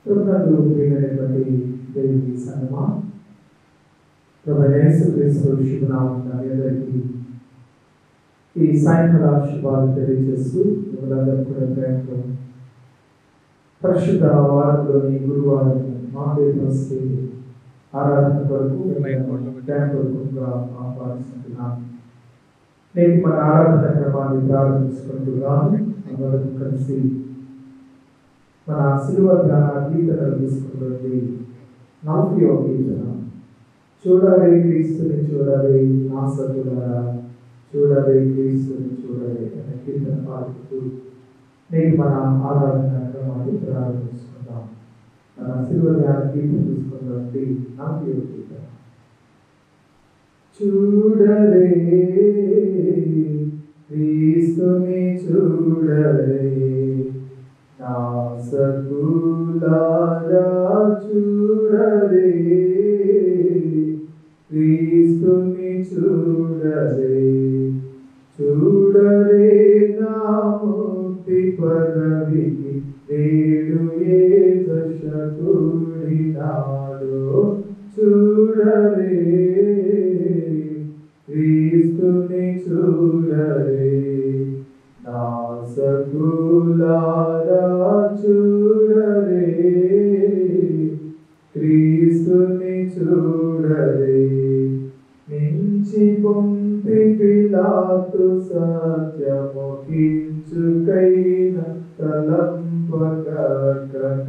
ప్రభునందు ప్రియమైనటువంటి దేవుని సంగమా ప్రభు యేసుక్రీస్తు శుభనామం మీ అందరికీ ఈ సాయంకాల శుభాలు తెలియజేస్తూ మిమ్మల్ని కూడా ప్రేమతో పరిశుద్ధ వారంలోని గురువారం మహాదేవస్తే ఆరాధన కొరకు మిమ్మల్ని ప్రేమపూర్వకంగా ఆహ్వానిస్తున్నాను నేటి మన ఆరాధన క్రమాన్ని ప్రారంభించుకుంటున్నాను అందరం కలిసి మన శిలువ ధ్యాన గీతను తీసుకున్నటువంటి నలభై గీతన చూడాలి క్రీస్తుని చూడాలి నా సతులారా చూడాలి క్రీస్తుని చూడాలి అనే కీర్తన పాడుతూ నేటి మన ఆరాధన క్రమాన్ని ప్రారంభించుకుందాం మన శిలువ ధ్యాన గీతం తీసుకున్నటువంటి నలభై గీతన చూడలే క్రీస్తుని చూడలే నా సకులారా చూడలే క్రీస్తుని చూడలే చూడలే నా ముక్తి పదవికి నేడు ఏ దశకుడి నాడు చూడలే క్రీస్తుని చూడలే నా సకులారా చూడలే క్రీస్తుని చూడలే మించి పొంది పిలాతు సత్యము కించుకైన తలంపక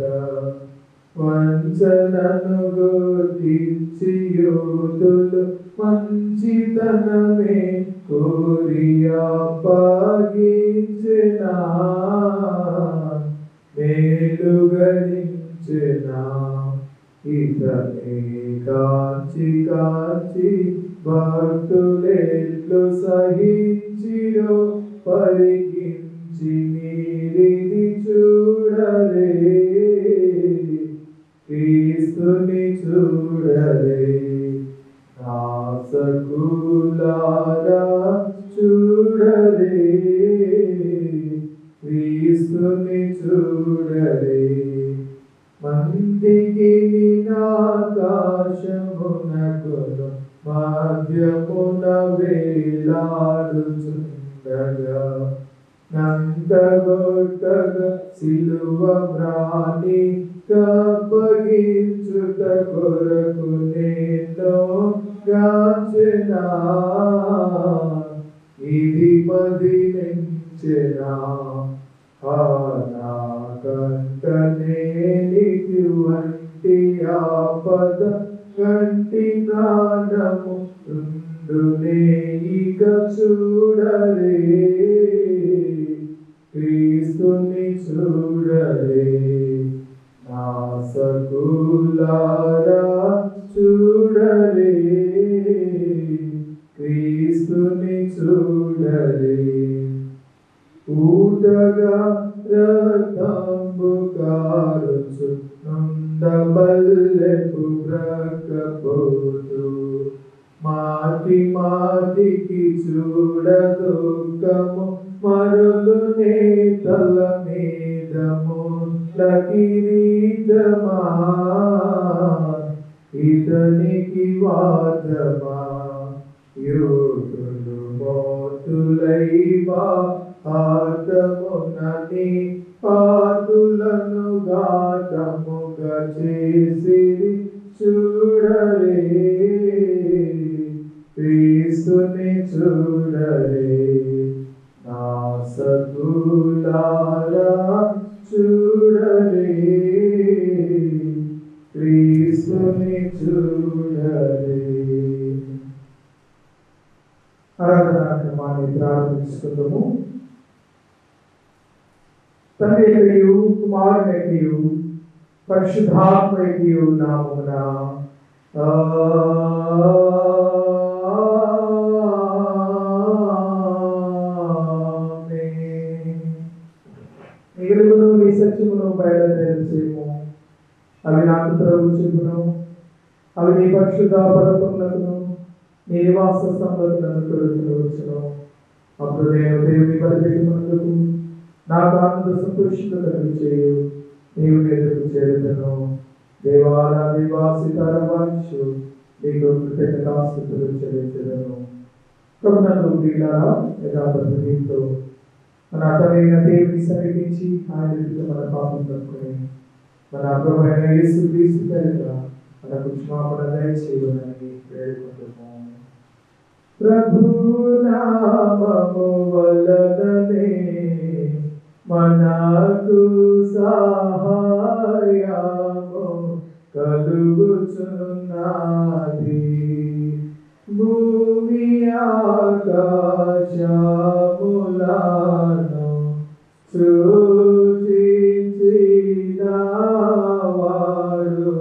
వంచనను గుర్తించి యోధులు మంచితనమే కోరియా పగించిన మేలు గణించిన ఇతనే కాంచి కాంచి భక్తులెట్లు సహించిరో పరికించి నీరిని చూడలే క్రీస్తుని చూడలే నా సకులారా చూడలే క్రీస్తుని చూడలే మందికి ఆకాశమునకును మాధ్యమున వేలాడుచుండగా నందగొట్టగా సిలువ వ్రాని కప్పగించుట కొరకు నేను గాంచెనా ఇది మదిలించెనా కంటనేనిటువంటి ఆపద కంటి ప్రాణము ఉండునే ఇక చూడలే క్రీస్తుని చూడలే నా సకులారా చూడలే క్రీస్తుని చూడలే ఊటగా రక్తంబు కారుచు నుండబల్లెపు బ్రకపోతు మాటి మాటికి చూడ దుఃఖము మరులు నేతల మీదము కిరీటమా ఇతనికి వాదమా యోధులు మోతులైవా ఆటమునని పాదులను గాటముగా చేసి చూడలే క్రీస్తుని చూడలే నా సతులారా చూడలే క్రీస్తుని చూడలే ఆరాధనా క్రమాన్ని ప్రారంభిస్తున్నాము తండ్రియు కుమారునియు పరిశుద్ధాత్మయు నామమున మిగులును నీ సత్యమును బయలుదేరచేము అవి నాకు ప్రభు చెప్పును అవి నీ పరిశుద్ధ పర్వతములకు నీ నివాస స్థంభములను తొలగించవచ్చును అప్పుడు నేను దేవుని బలిపెట్టుకున్నందుకు నాకు ఆనంద సంతోషంగా కలిగి చేయు నీవు ఎదురు చేరుదను దేవాల నివాసితర వంశు నీకు కృతజ్ఞతాస్తుతులు చెల్లించదను ప్రభునందు ప్రియులారా యథార్థ హృదయంతో మన అతనైన దేవుని సమీపించి ఆయన ఎదుట మన పాపం కనుక్కొని మన అర్థమైన యేసు క్రీస్తు పేరిట మనకు క్షమాపణ దయచేయమని వేడుకుంటున్నాము ప్రభు నామము వలననే మనకు సహాయము కలుగుచున్నది భూమి ఆకాశములను సృజించిన వాడు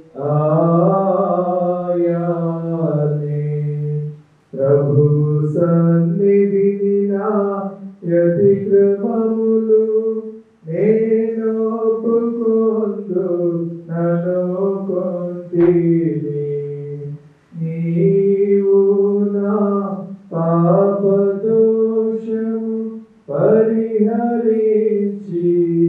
ఆయనే ప్రభు సన్నిధిని నా యతిక్రమములు నేను ఒప్పుకొందు నన్ను కొంటిని నీవు నా పాపదోషము పరిహరించి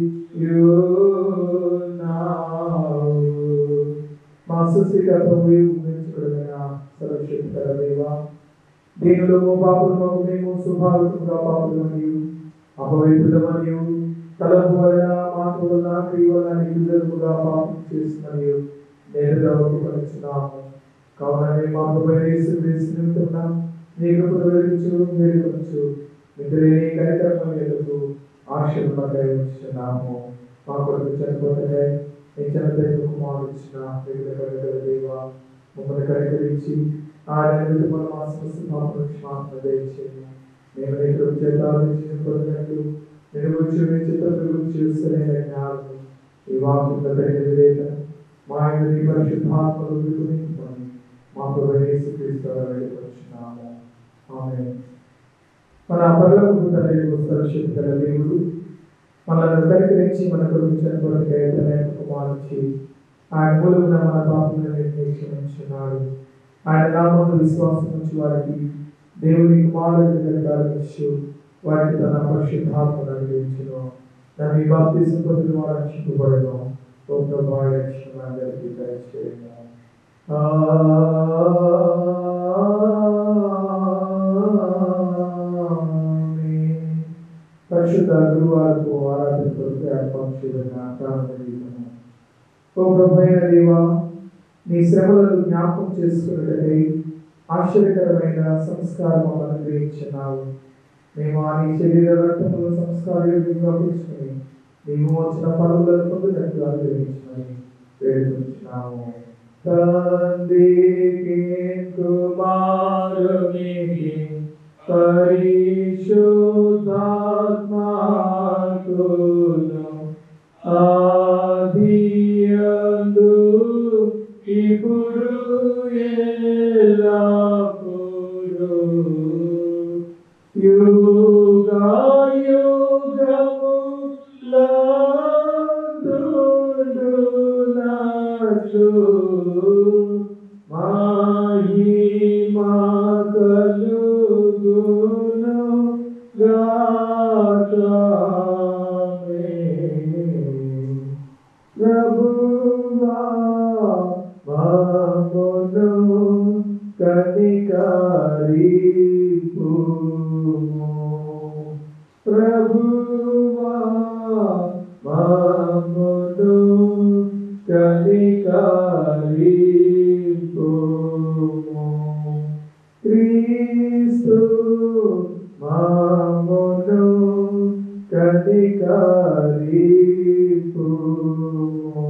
యున్నావు మా సృష్టికర్త ఉపయోగించబడిన సర్వశక్తికర దేవా దీనిలో పాపులు మేము స్వభావికంగా పాపులు మరియు అపవిత్రుల మరియు తలపు వలన మాటల వలన క్రియ వలన నిలుదలుగా పాపం చేసినవి నేరుగా ఒప్పుకొనిచున్నాము కావున మేము మా ప్రభువైన యేసుక్రీస్తు నిమిత్తమున నీ కృపను వెలుగుచు వేడుకొనుచు మిత్రులేని కార్యక్రమం ఎదుగు ఆశలు పడ్డాయి ఉంచున్నాము మా కొరకు చనిపోతే నీ చనిపోయిన కుమారుడు ఇచ్చిన వివిధ దేవ మమ్మల్ని కనికరించి ఆయన మన మా సమస్త పాపను క్షమాపణ దయచేయండి మేము నీ కృప చేత ఆలోచించిన పొందినట్టు నేను వచ్చి నీ చిత్రములు చూస్తున్న జ్ఞానం ఈ వాక్యం కలిగిన వివేకం మా ఆయన నీ పరిశుద్ధాత్మలు విడుదలని మా ప్రభు యేసుక్రీస్తు వెళ్ళిపోతున్నాము ఆమె మన పర్లకు తండ్రి సురక్షిత గల దేవుడు మనల్ని కనికరించి మన కొరకు చనిపోయిన తన కుమారించి ఆయన మూలమున మన పాపములను నిర్ణయించున్నాడు ఆయన నామంలో విశ్వాసం నుంచి వారికి దేవుని కుమారుడు కలగాలించు వారికి తన పరిశుద్ధాత్మను అనుగ్రహించును దాన్ని బాప్తిసం పొందిన వారు రక్షింపబడను ఓ ప్రభు రక్షణ అందరికీ దయచేయను ఆమేన్. పరిశుద్ధ గురువారపు ఆరాధన కొరకు ఏర్పాటు చేయబడిన ప్రారంభము ఓ ప్రభువైన దేవా నీ శ్రమలను జ్ఞాపకం చేసుకున్నట్లే ఆశ్చర్యకరమైన సంస్కారం మమ్మల్ని గ్రహించున్నావు మేము ఆ నీ శరీర రక్తములు సంస్కారంగా కూర్చుని నీవు వచ్చిన పనులను పొందినట్లు అనుగ్రహించమని వేడుకుంటున్నాము తండ్రికి కుమారునికి పరిశుద్ధాత్మాకును ఆదియందు ఇప్పుడు ఎల్లప్పుడూ యుగాయుగములందునట్లు మహిమా కలుగును గాక. ఆమేన్. ప్రభువా మమ్మును కనికరింపుము. ప్రభువా మమ్మును కనికరింపుము. క్రీస్తు మమ్మును కనికరింపుము.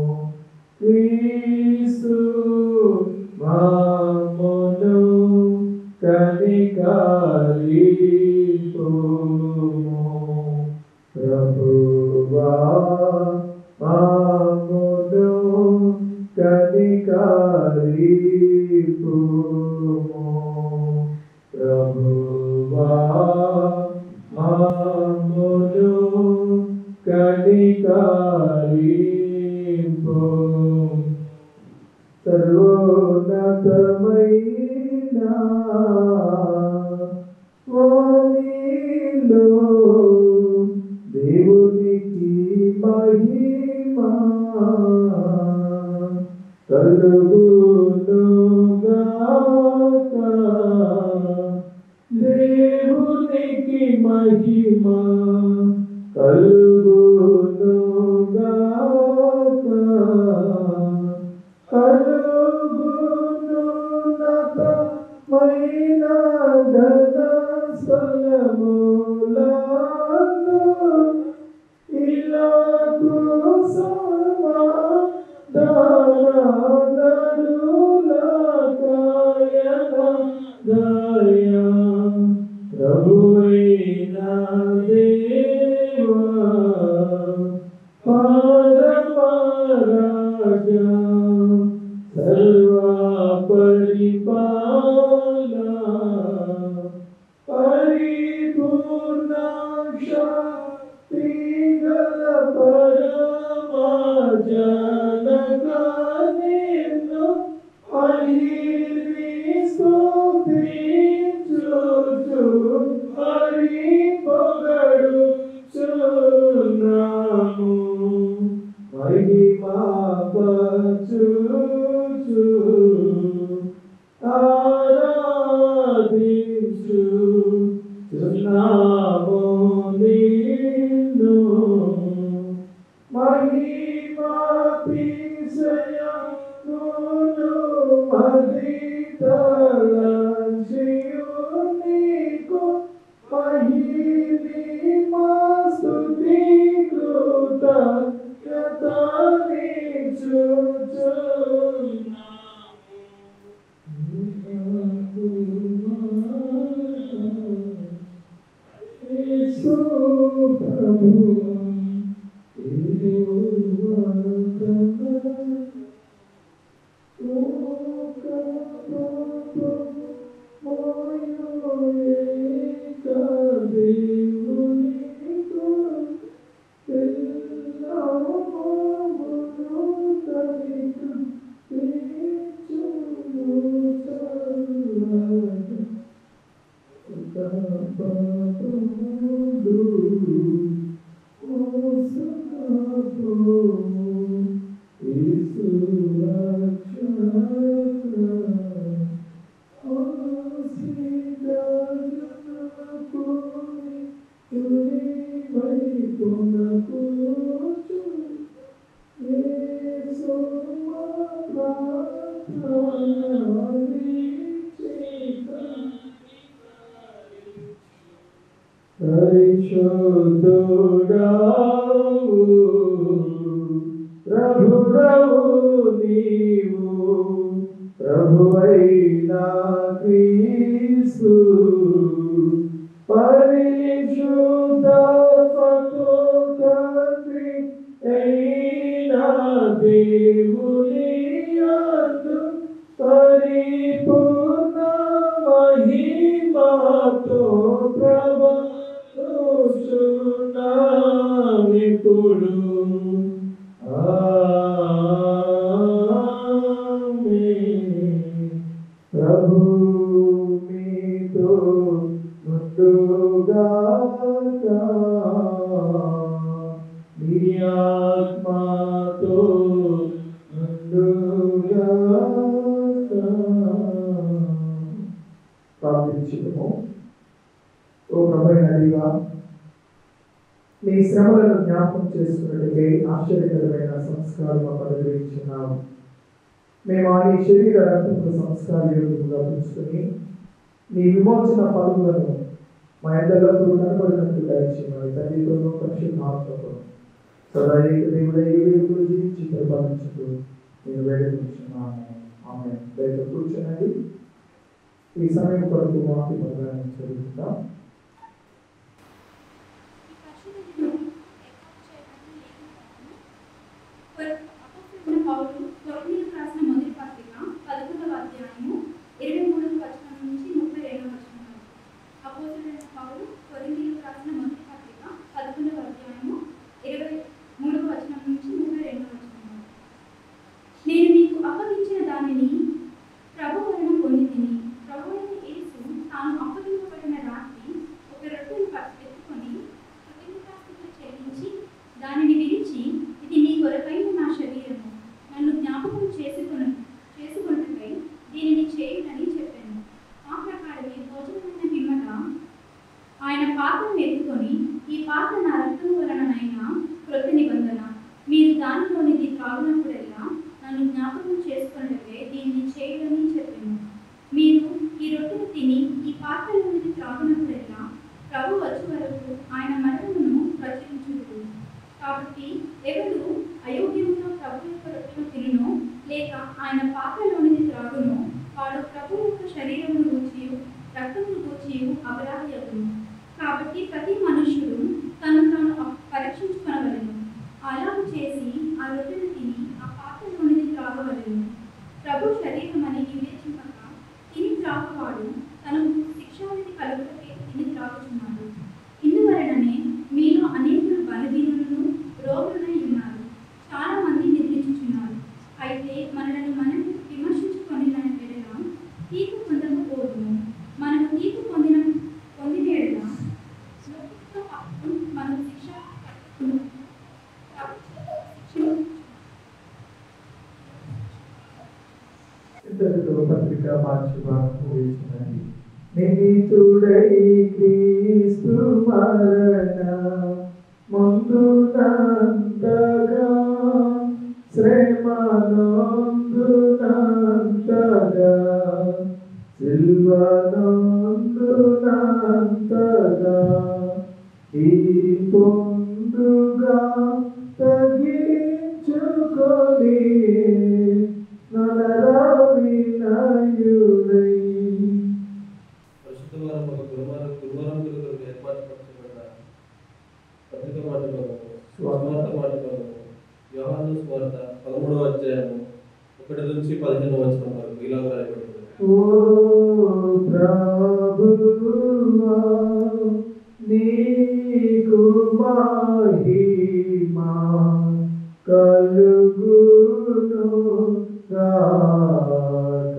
క్రీస్తు మమ్మును కనికరింపుము. ప్రభువా మమ్మును కనికరింపుము. ప్రభువా మమ్మును కనికరింపుము. సర్వోన్నతమైన వాణిలో దేవునికి మహిమ కలుగునుగాక దేవునికి మహిమ కలుగునుగాక కలుగునున్నతమైన ఘన స్థలములందు ఇలాకు సమాధానరులకాయన ప్రభువైన దేవా పరమరాజా సర్వా పరిపాలా పరిపూర్ణ శక్తి గల పరమా జనక నిన్ను మహిమి స్తుతించుచు హరి పొగడుచున్నాము మహిమా పరచుచు ఆరాధించు చున్నాము నిన్ను మహిమా పిసయమును మదితలంచియు నీకు మహిమా స్తుతి పరిశుద్ధుడావు ప్రభుడవు నీవు ప్రభువైన క్రీస్తు పరిశుద్ధ తండ్రి అయిన దేవుని యందు పరిపూర్ణ మహిమతో ప్రభుచున్నామిప్పుడు ఆమేన్. ప్రభు మీతో ముందుగాక మీ ఆత్మతో ముందుగాక ప్రార్థించుము ఓ ప్రభైన దేవా మీ శ్రమలను జ్ఞాపకం చేసుకున్నట్టుగా ఆశ్చర్యకరమైన సంస్కారం మాకు అనుగ్రహించున్నాము మేము ఆయన శరీర రక్తముల సంస్కారయోగముగా పుచ్చుకొని మీ విమోచన పలువులను మా ఎందరిలో కనబడినట్టు దయచేయమని తండ్రితోనూ పరిశుద్ధాత్మతో సదా ఏక దేవుడై ఏలుగురు జీవించి పరిపాలించుతూ నేను వేడుకుంటున్నాను ఆమె దయతో కూర్చున్నది ఈ సమయం కొరకు మాకు భద్రాన్ని చదువుతాం పౌరులు కొరమీలకు రాసిన మొదటి పత్రిక పదకొండవ అధ్యాయము ఇరవై మూడవ వచనం నుంచి ముప్పై రెండవ వచనం వరకు. అపోజిట్ పౌరులు కొరింథీయులకు రాసిన మొదటి పత్రిక పదకొండవ అధ్యాయము ఇరవై మూడవ వచనం నుంచి ముప్పై రెండవ వచనం వరకు. నేను మీకు అప్పగించిన దానిని ప్రభు వలన పొంది తిని ప్రభు అయిన యేసు తాను అప్పగింపబడిన రాత్రి కాబట్టి ఎవరు అయోగ్యముగా ప్రభు యొక్క రొట్టెను తినునో లేక ఆయన పాత్రలోనిది త్రాగునో వాడు ప్రభు యొక్క శరీరమును గూర్చి రక్తమును గూర్చి అపరాధయగును కాబట్టి ప్రతి మనుష్యుడు తను తాను అప్- పరీక్షించుకొనవలెను అలాగు చేసి ఆ రొట్టెను తిని ఆ పాత్రలోనిది త్రాగవలెను ప్రభు శరీరం అని వివేచింపక తిని త్రాగువాడు తనకు శిక్షావిధి కలుగుటకే తిని త్రాగుచున్నాడు ఇందువలననే మీలో అనేకులు బలహీనులను రోగులై ఉన్నారు చాలా మంది నిద్రించుచున్నారు అయితే మనలను మనం విమర్శించుకొని ఎడల తీర్పు పొందకపోదుము మనము తీర్పు పొందిన పొందిన ఎడల లోకములో పాపం మనకు శిక్ష కట్టును. శిక్షను ఇంతటితో పత్రిక మార్చి భాగం ముగిస్తున్నది నిమితుడై క్రీస్తు మరణ ముందునంతగా శ్రమనందునంతగా సిల్వనందునంతగా ఈ పొందుగా తగ్గించుకొని నలరావినయుడై పరిశుద్ధ వారం ఒక గురువారం గురువారం కొరకు ఏర్పాటుపరచబడ్డ పత్రిక మాట భాగము స్వార్థ మాట భాగము యోహాను స్వార్థ పదమూడవ అధ్యాయము ఒకటి నుంచి పదిహేను వచనం వరకు ఇలా వ్రాయబడింది ఓ ప్రభువా నీకు మహిమా కలుగును గాక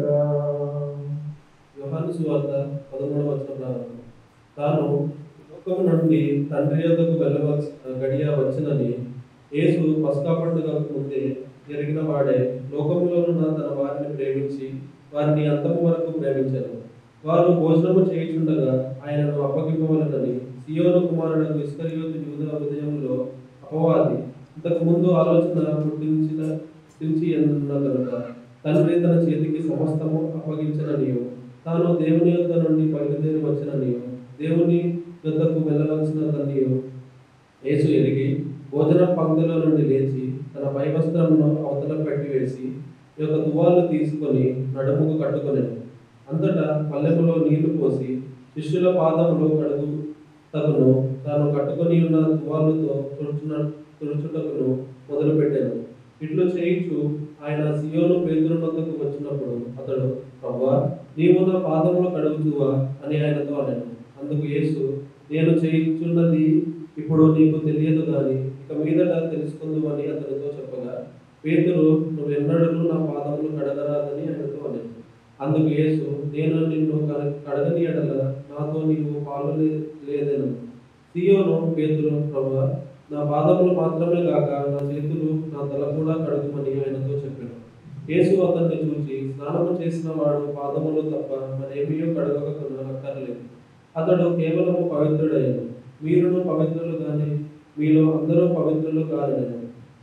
యోహాను సువార్త పదమూడవ వచనం ప్రారంభం తాను లోకము నుండి తండ్రి యొద్దకు వెళ్ళవలసి గడియ వచ్చినని యేసు పస్కా పండుగ ముందే జరిగిన వాడే లోకములోనున్న తన వారిని ప్రేమించి వారిని అంతము వరకు ప్రేమించారు వారు భోజనము చేయుచుండగా ఆయనను అప్పగింపవలనని సియోను కుమారుడు ఇస్కరియోతు యూద హృదయంలో అపవాది ఇంతకు ముందు ఆలోచన పుట్టించిన పుట్టించి ఎన్న కనుక తండ్రి తన చేతికి సమస్తము అప్పగించననియు తాను దేవుని యొద్ద నుండి బయలుదేరి వచ్చిననియు దేవుని యొద్దకు వెళ్ళవలసిన తనియు యేసు ఎరిగి భోజన పంక్తిలో నుండి లేచి తన పై వస్త్రమును అవతల పెట్టివేసి ఈ యొక్క తువాలు తీసుకొని నడుముకు కట్టుకొనెను అంతటా పల్లెములో నీళ్లు పోసి శిష్యుల పాదములు కడుగు తగును తాను కట్టుకొని ఉన్న తువాలుతో తుడుచున తుడుచుటకును మొదలుపెట్టాను ఇట్లు చేయించు ఆయన సియోను పేతురు వద్దకు వచ్చినప్పుడు అతడు ప్రభా నీవు నా పాదములు కడుగుతువా అని ఆయనతో అన్నాను అందుకు యేసు నేను చేయించున్నది ఇప్పుడు నీకు తెలియదు గాని ఇక మీదట తెలుసుకుందువని అతనితో చెప్పగా పేతురు నువ్వెన్నడూ నా పాదములు కడగరాదని ఆయనతో అన్నాను అందుకు యేసు నేను నిన్ను కడ- కడగని ఎడల నాతో నీవు పాలు లే- లేదెను సియోను పేతురు ప్రభా నా పాదములు మాత్రమే కాక నా చేతులు నా తల కూడా కడుగుమని ఆయనతో చెప్పాను యేసు అతన్ని చూసి స్నానము చేసిన వాడు పాదములు తప్ప మరేమీ కడగక అక్కర్లేదు అతడు కేవలము పవిత్రుడయ్యాను మీరును పవిత్రులు కానీ మీలో అందరూ పవిత్రులు కారని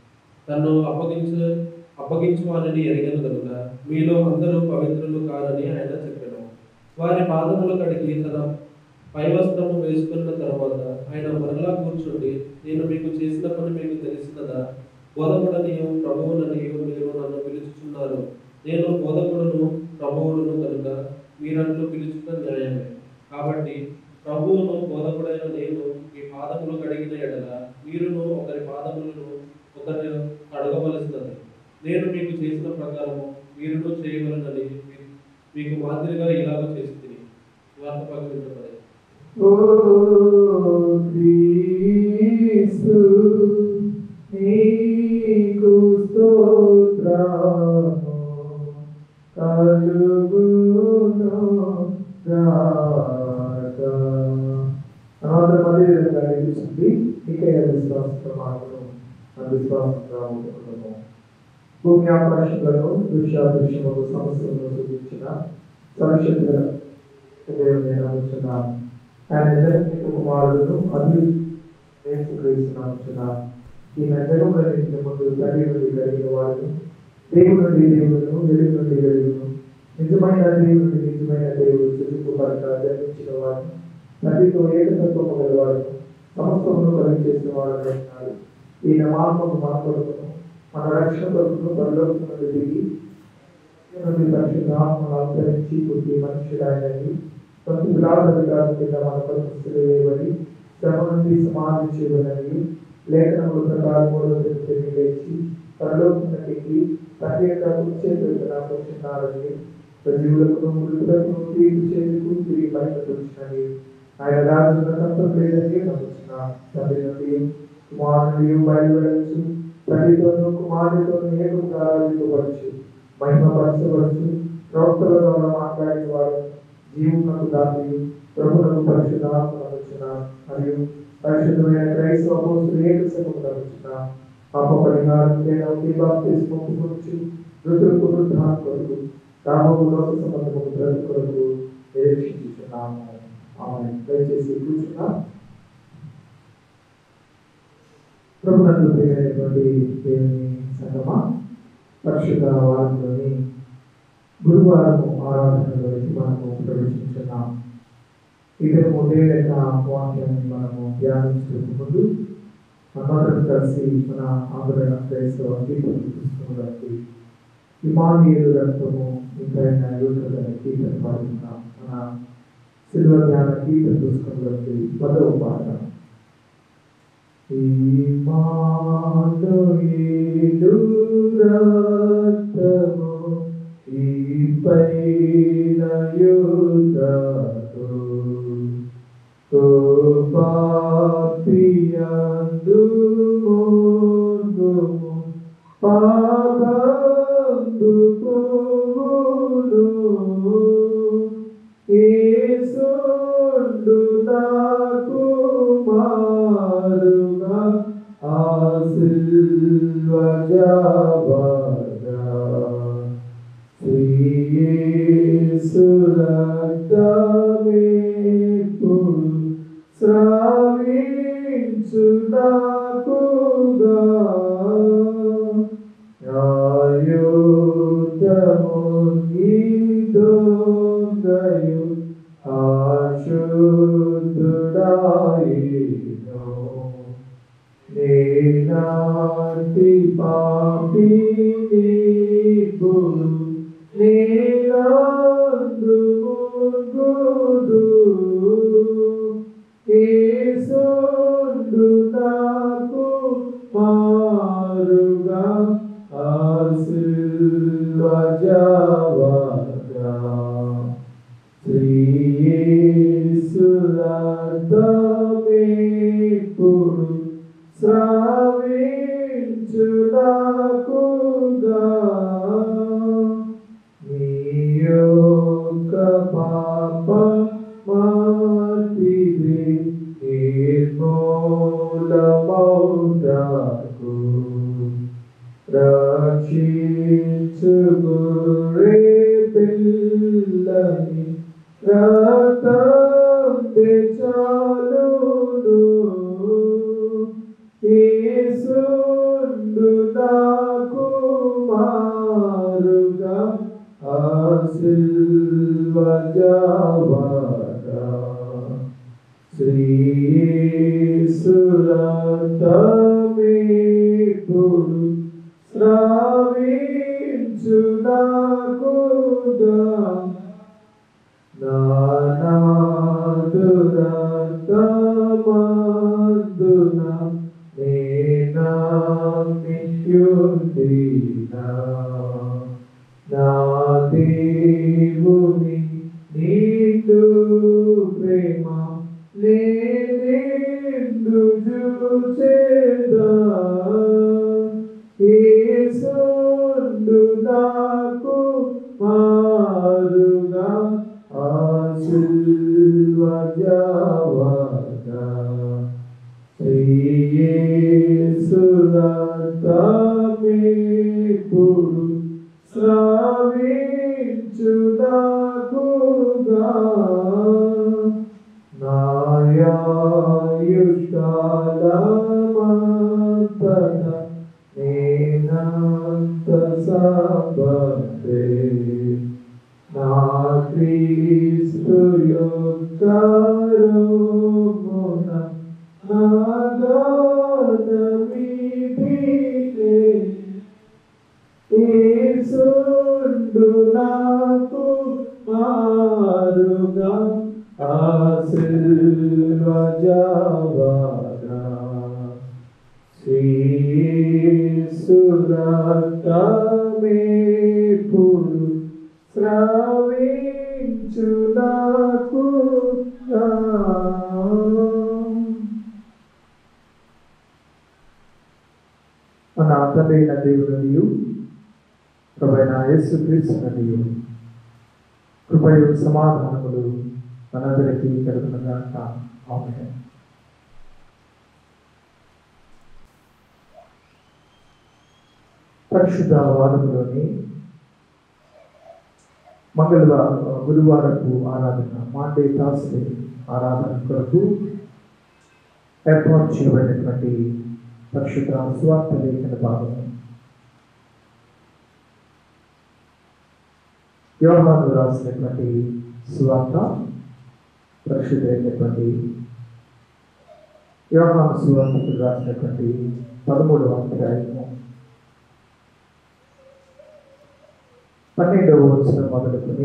తను అప్పగించ అప్పగించువానని ఎరిగను కనుక మీలో అందరూ పవిత్రులు కారని ఆయన చెప్పాను వారి పాదములు కడిగి తన పై వస్త్రము వేసుకున్న తర్వాత ఆయన మరలా కూర్చుండి నేను మీకు చేసిన పని మీకు తెలిసినదా బోధకుడనియు ప్రభువుననియు మీరు నన్ను పిలుచుచున్నారు నేను బోధకుడును ప్రభువుడును కనుక మీరట్లు పిలుచుట న్యాయమే కాబట్టి ప్రభువును బోధకుడైన నేను మీ పాదములు కడిగిన ఎడల మీరును ఒకరి పాదములను ఒకరి కడగవలసినది నేను మీకు చేసిన ప్రకారము మీరును చేయవలనని మీ- మీకు మాదిరిగా ఇలాగ చేసి తిని వార్త పగిలించబడే ఓ క్రీస్తు నీకు స్తోత్రము కలుగును గాక అనంతరం అదే విధంగా అనిపిస్తుంది ఇక విశ్వాస ప్రమాణం అవిశ్వాసంగా ఉంటున్నాము భూమి ఆకాశంలో దృశ్యాదృశ్యములు సమస్యలను సూచించిన సంక్షిప్త దేవుని నమ్ముచున్న ఆయన నిజానికి కుమారుడును అది నేర్చుకున్నాముచున్న ఈ నజరంలో నిండిన ముందు తల్లి నుండి కలిగిన వాడు దేవుడు నుండి దేవుడును వెలుగు నుండి వెలుగును నిజమైన దేవుడు నిజమైన దేవుడు చురుకు పరక జన్మించిన వాడు తల్లితో ఏకతత్వము గలవాడు సమస్తమును కలిగి చేసిన వాడు అంటున్నాడు ఈయన మాత్రం మన కొడుకును మన రక్షణ కొడుకును పరలోకము దిగి నుండి పరిశుద్ధాత్మను అవతరించి పుట్టి మనుషుడాయనని కొంత విలాసధికారం కింద మన కొరకు సిలువేయబడి శ్రమ నుండి సమాధి చేయబడని లేఖనముల ప్రకారం మూడో తిరిగి లేచి పరలోకమునకి తండ్రి యొక్క కుచేతులకు వచ్చినారని ప్రజలకు మృతులకు తీర్పు చేతుకు తిరిగి బయటకు వచ్చినని ఆయన రాజున తత్వం లేదని నమ్ముతున్నాను తండ్రి నుండి కుమారుని బయలువెడచ్చు తల్లితోనూ కుమారుడితోనూ ఏకముగా ఆరాధించవచ్చు మహిమపరచవచ్చు ప్రవక్తల ద్వారా మాట్లాడిన వాడు జీవునకు దాటి ప్రభునకు పరిశుద్ధాత్మ వచ్చిన మరియు పరిశుద్ధమైన క్రైస్తవ అపోస్తులు ఏక సంఘము నడుచున్న పాప పరిహారం నేను ఒకే బాప్తిస్మం గురించి రుతులు పునరుద్ధాన కొరకు రాబోవు లోక సంబంధము బ్రతుకు కొరకు నిరీక్షించుచున్నాము ఆమె దయచేసి కూర్చున్నా ప్రభునందు ప్రియమైనటువంటి దేవుని సంగమా పరిశుద్ధ వారంలోని గురువారము ఆరాధనలోకి మనము ప్రవేశించున్నాం ఇద్దరు ఉదయం యొక్క వాక్యాన్ని మనము ధ్యానించడానికి ముందు మనందరం కలిసి మన ఆంధ్ర క్రైస్తవ కీర్తన పుస్తకంలోకి ఇమానియులు రక్తము ఇంకా యూట్యూబ్ కీర్తన పాడుతున్నాం మన శిల్వ ధ్యాన కీర్తన పుస్తకంలోకి పదవ పాట ఈమానుయేలు రక్తము ఈ పైన యుద్ధకు తో పాపియందు మోర్గము పాపందు పోవును యేసుండు నాకు మారుగా ఆశీర్వజావగా శ్రీయేసురక్తమేపుడు శ్రావించు నాకుగా ఆయుధము నీదోగయు ఆశుద్ధుడాయినో నేనాటి పాపిని గురు నేనందు గురు ఏసుండు నాకు మారుగా ఆశీర్వజావగా శ్రీయేసురక్తమేపుడు శ్రావించునాకుగా నీ యొక్క పాప మాటిది నిర్మూలమౌటకు రక్షించుగురే పిల్లని రక్తం తెచాలును యేసుండు నాకు మారుగా ఆశీర్వజావగా శ్రీసురతమేపుడు శ్రావించు నాకుగా నానాదురతమందున నేనామియుండినా నా దేవుని నీదు ప్రేమ నేనెందు చూచేదా యేసుండు నాకు మారుగా ఆశీర్వజావగా శ్రీయేసురక్తమేపుడు శ్రావించునాకుగా నాయాయుష్కాలమంతట నేనంత సంబంధే నా క్రీస్తు యొక్క రూపున నాగానమీయగా ఇల్లు నాకు మారుగా ఆశీర్వజావగా శ్రీసురకమేపుడు శ్రావించు నాకు మన తండ్రైన దేవుడనియు ప్రభైన యేసు క్రీస్తుననియు కృపయు సమాధానములు మనందరికీ కలుగునగాక ఆమేన్ పరిశుద్ధ వారములోని మంగళవారం గురువారపు ఆరాధన మాండే తాస్డే ఆరాధన కొరకు ఏర్పాటు చేయబడినటువంటి పరిశుద్ధ స్వార్థ లేఖన భాగము యోహాను రాసినటువంటి సువార్త పరిశుద్ధమైనటువంటి యోహాను సువార్తకు రాసినటువంటి పదమూడవ అధ్యాయము పన్నెండవ వచ్చిన మొదలుకొని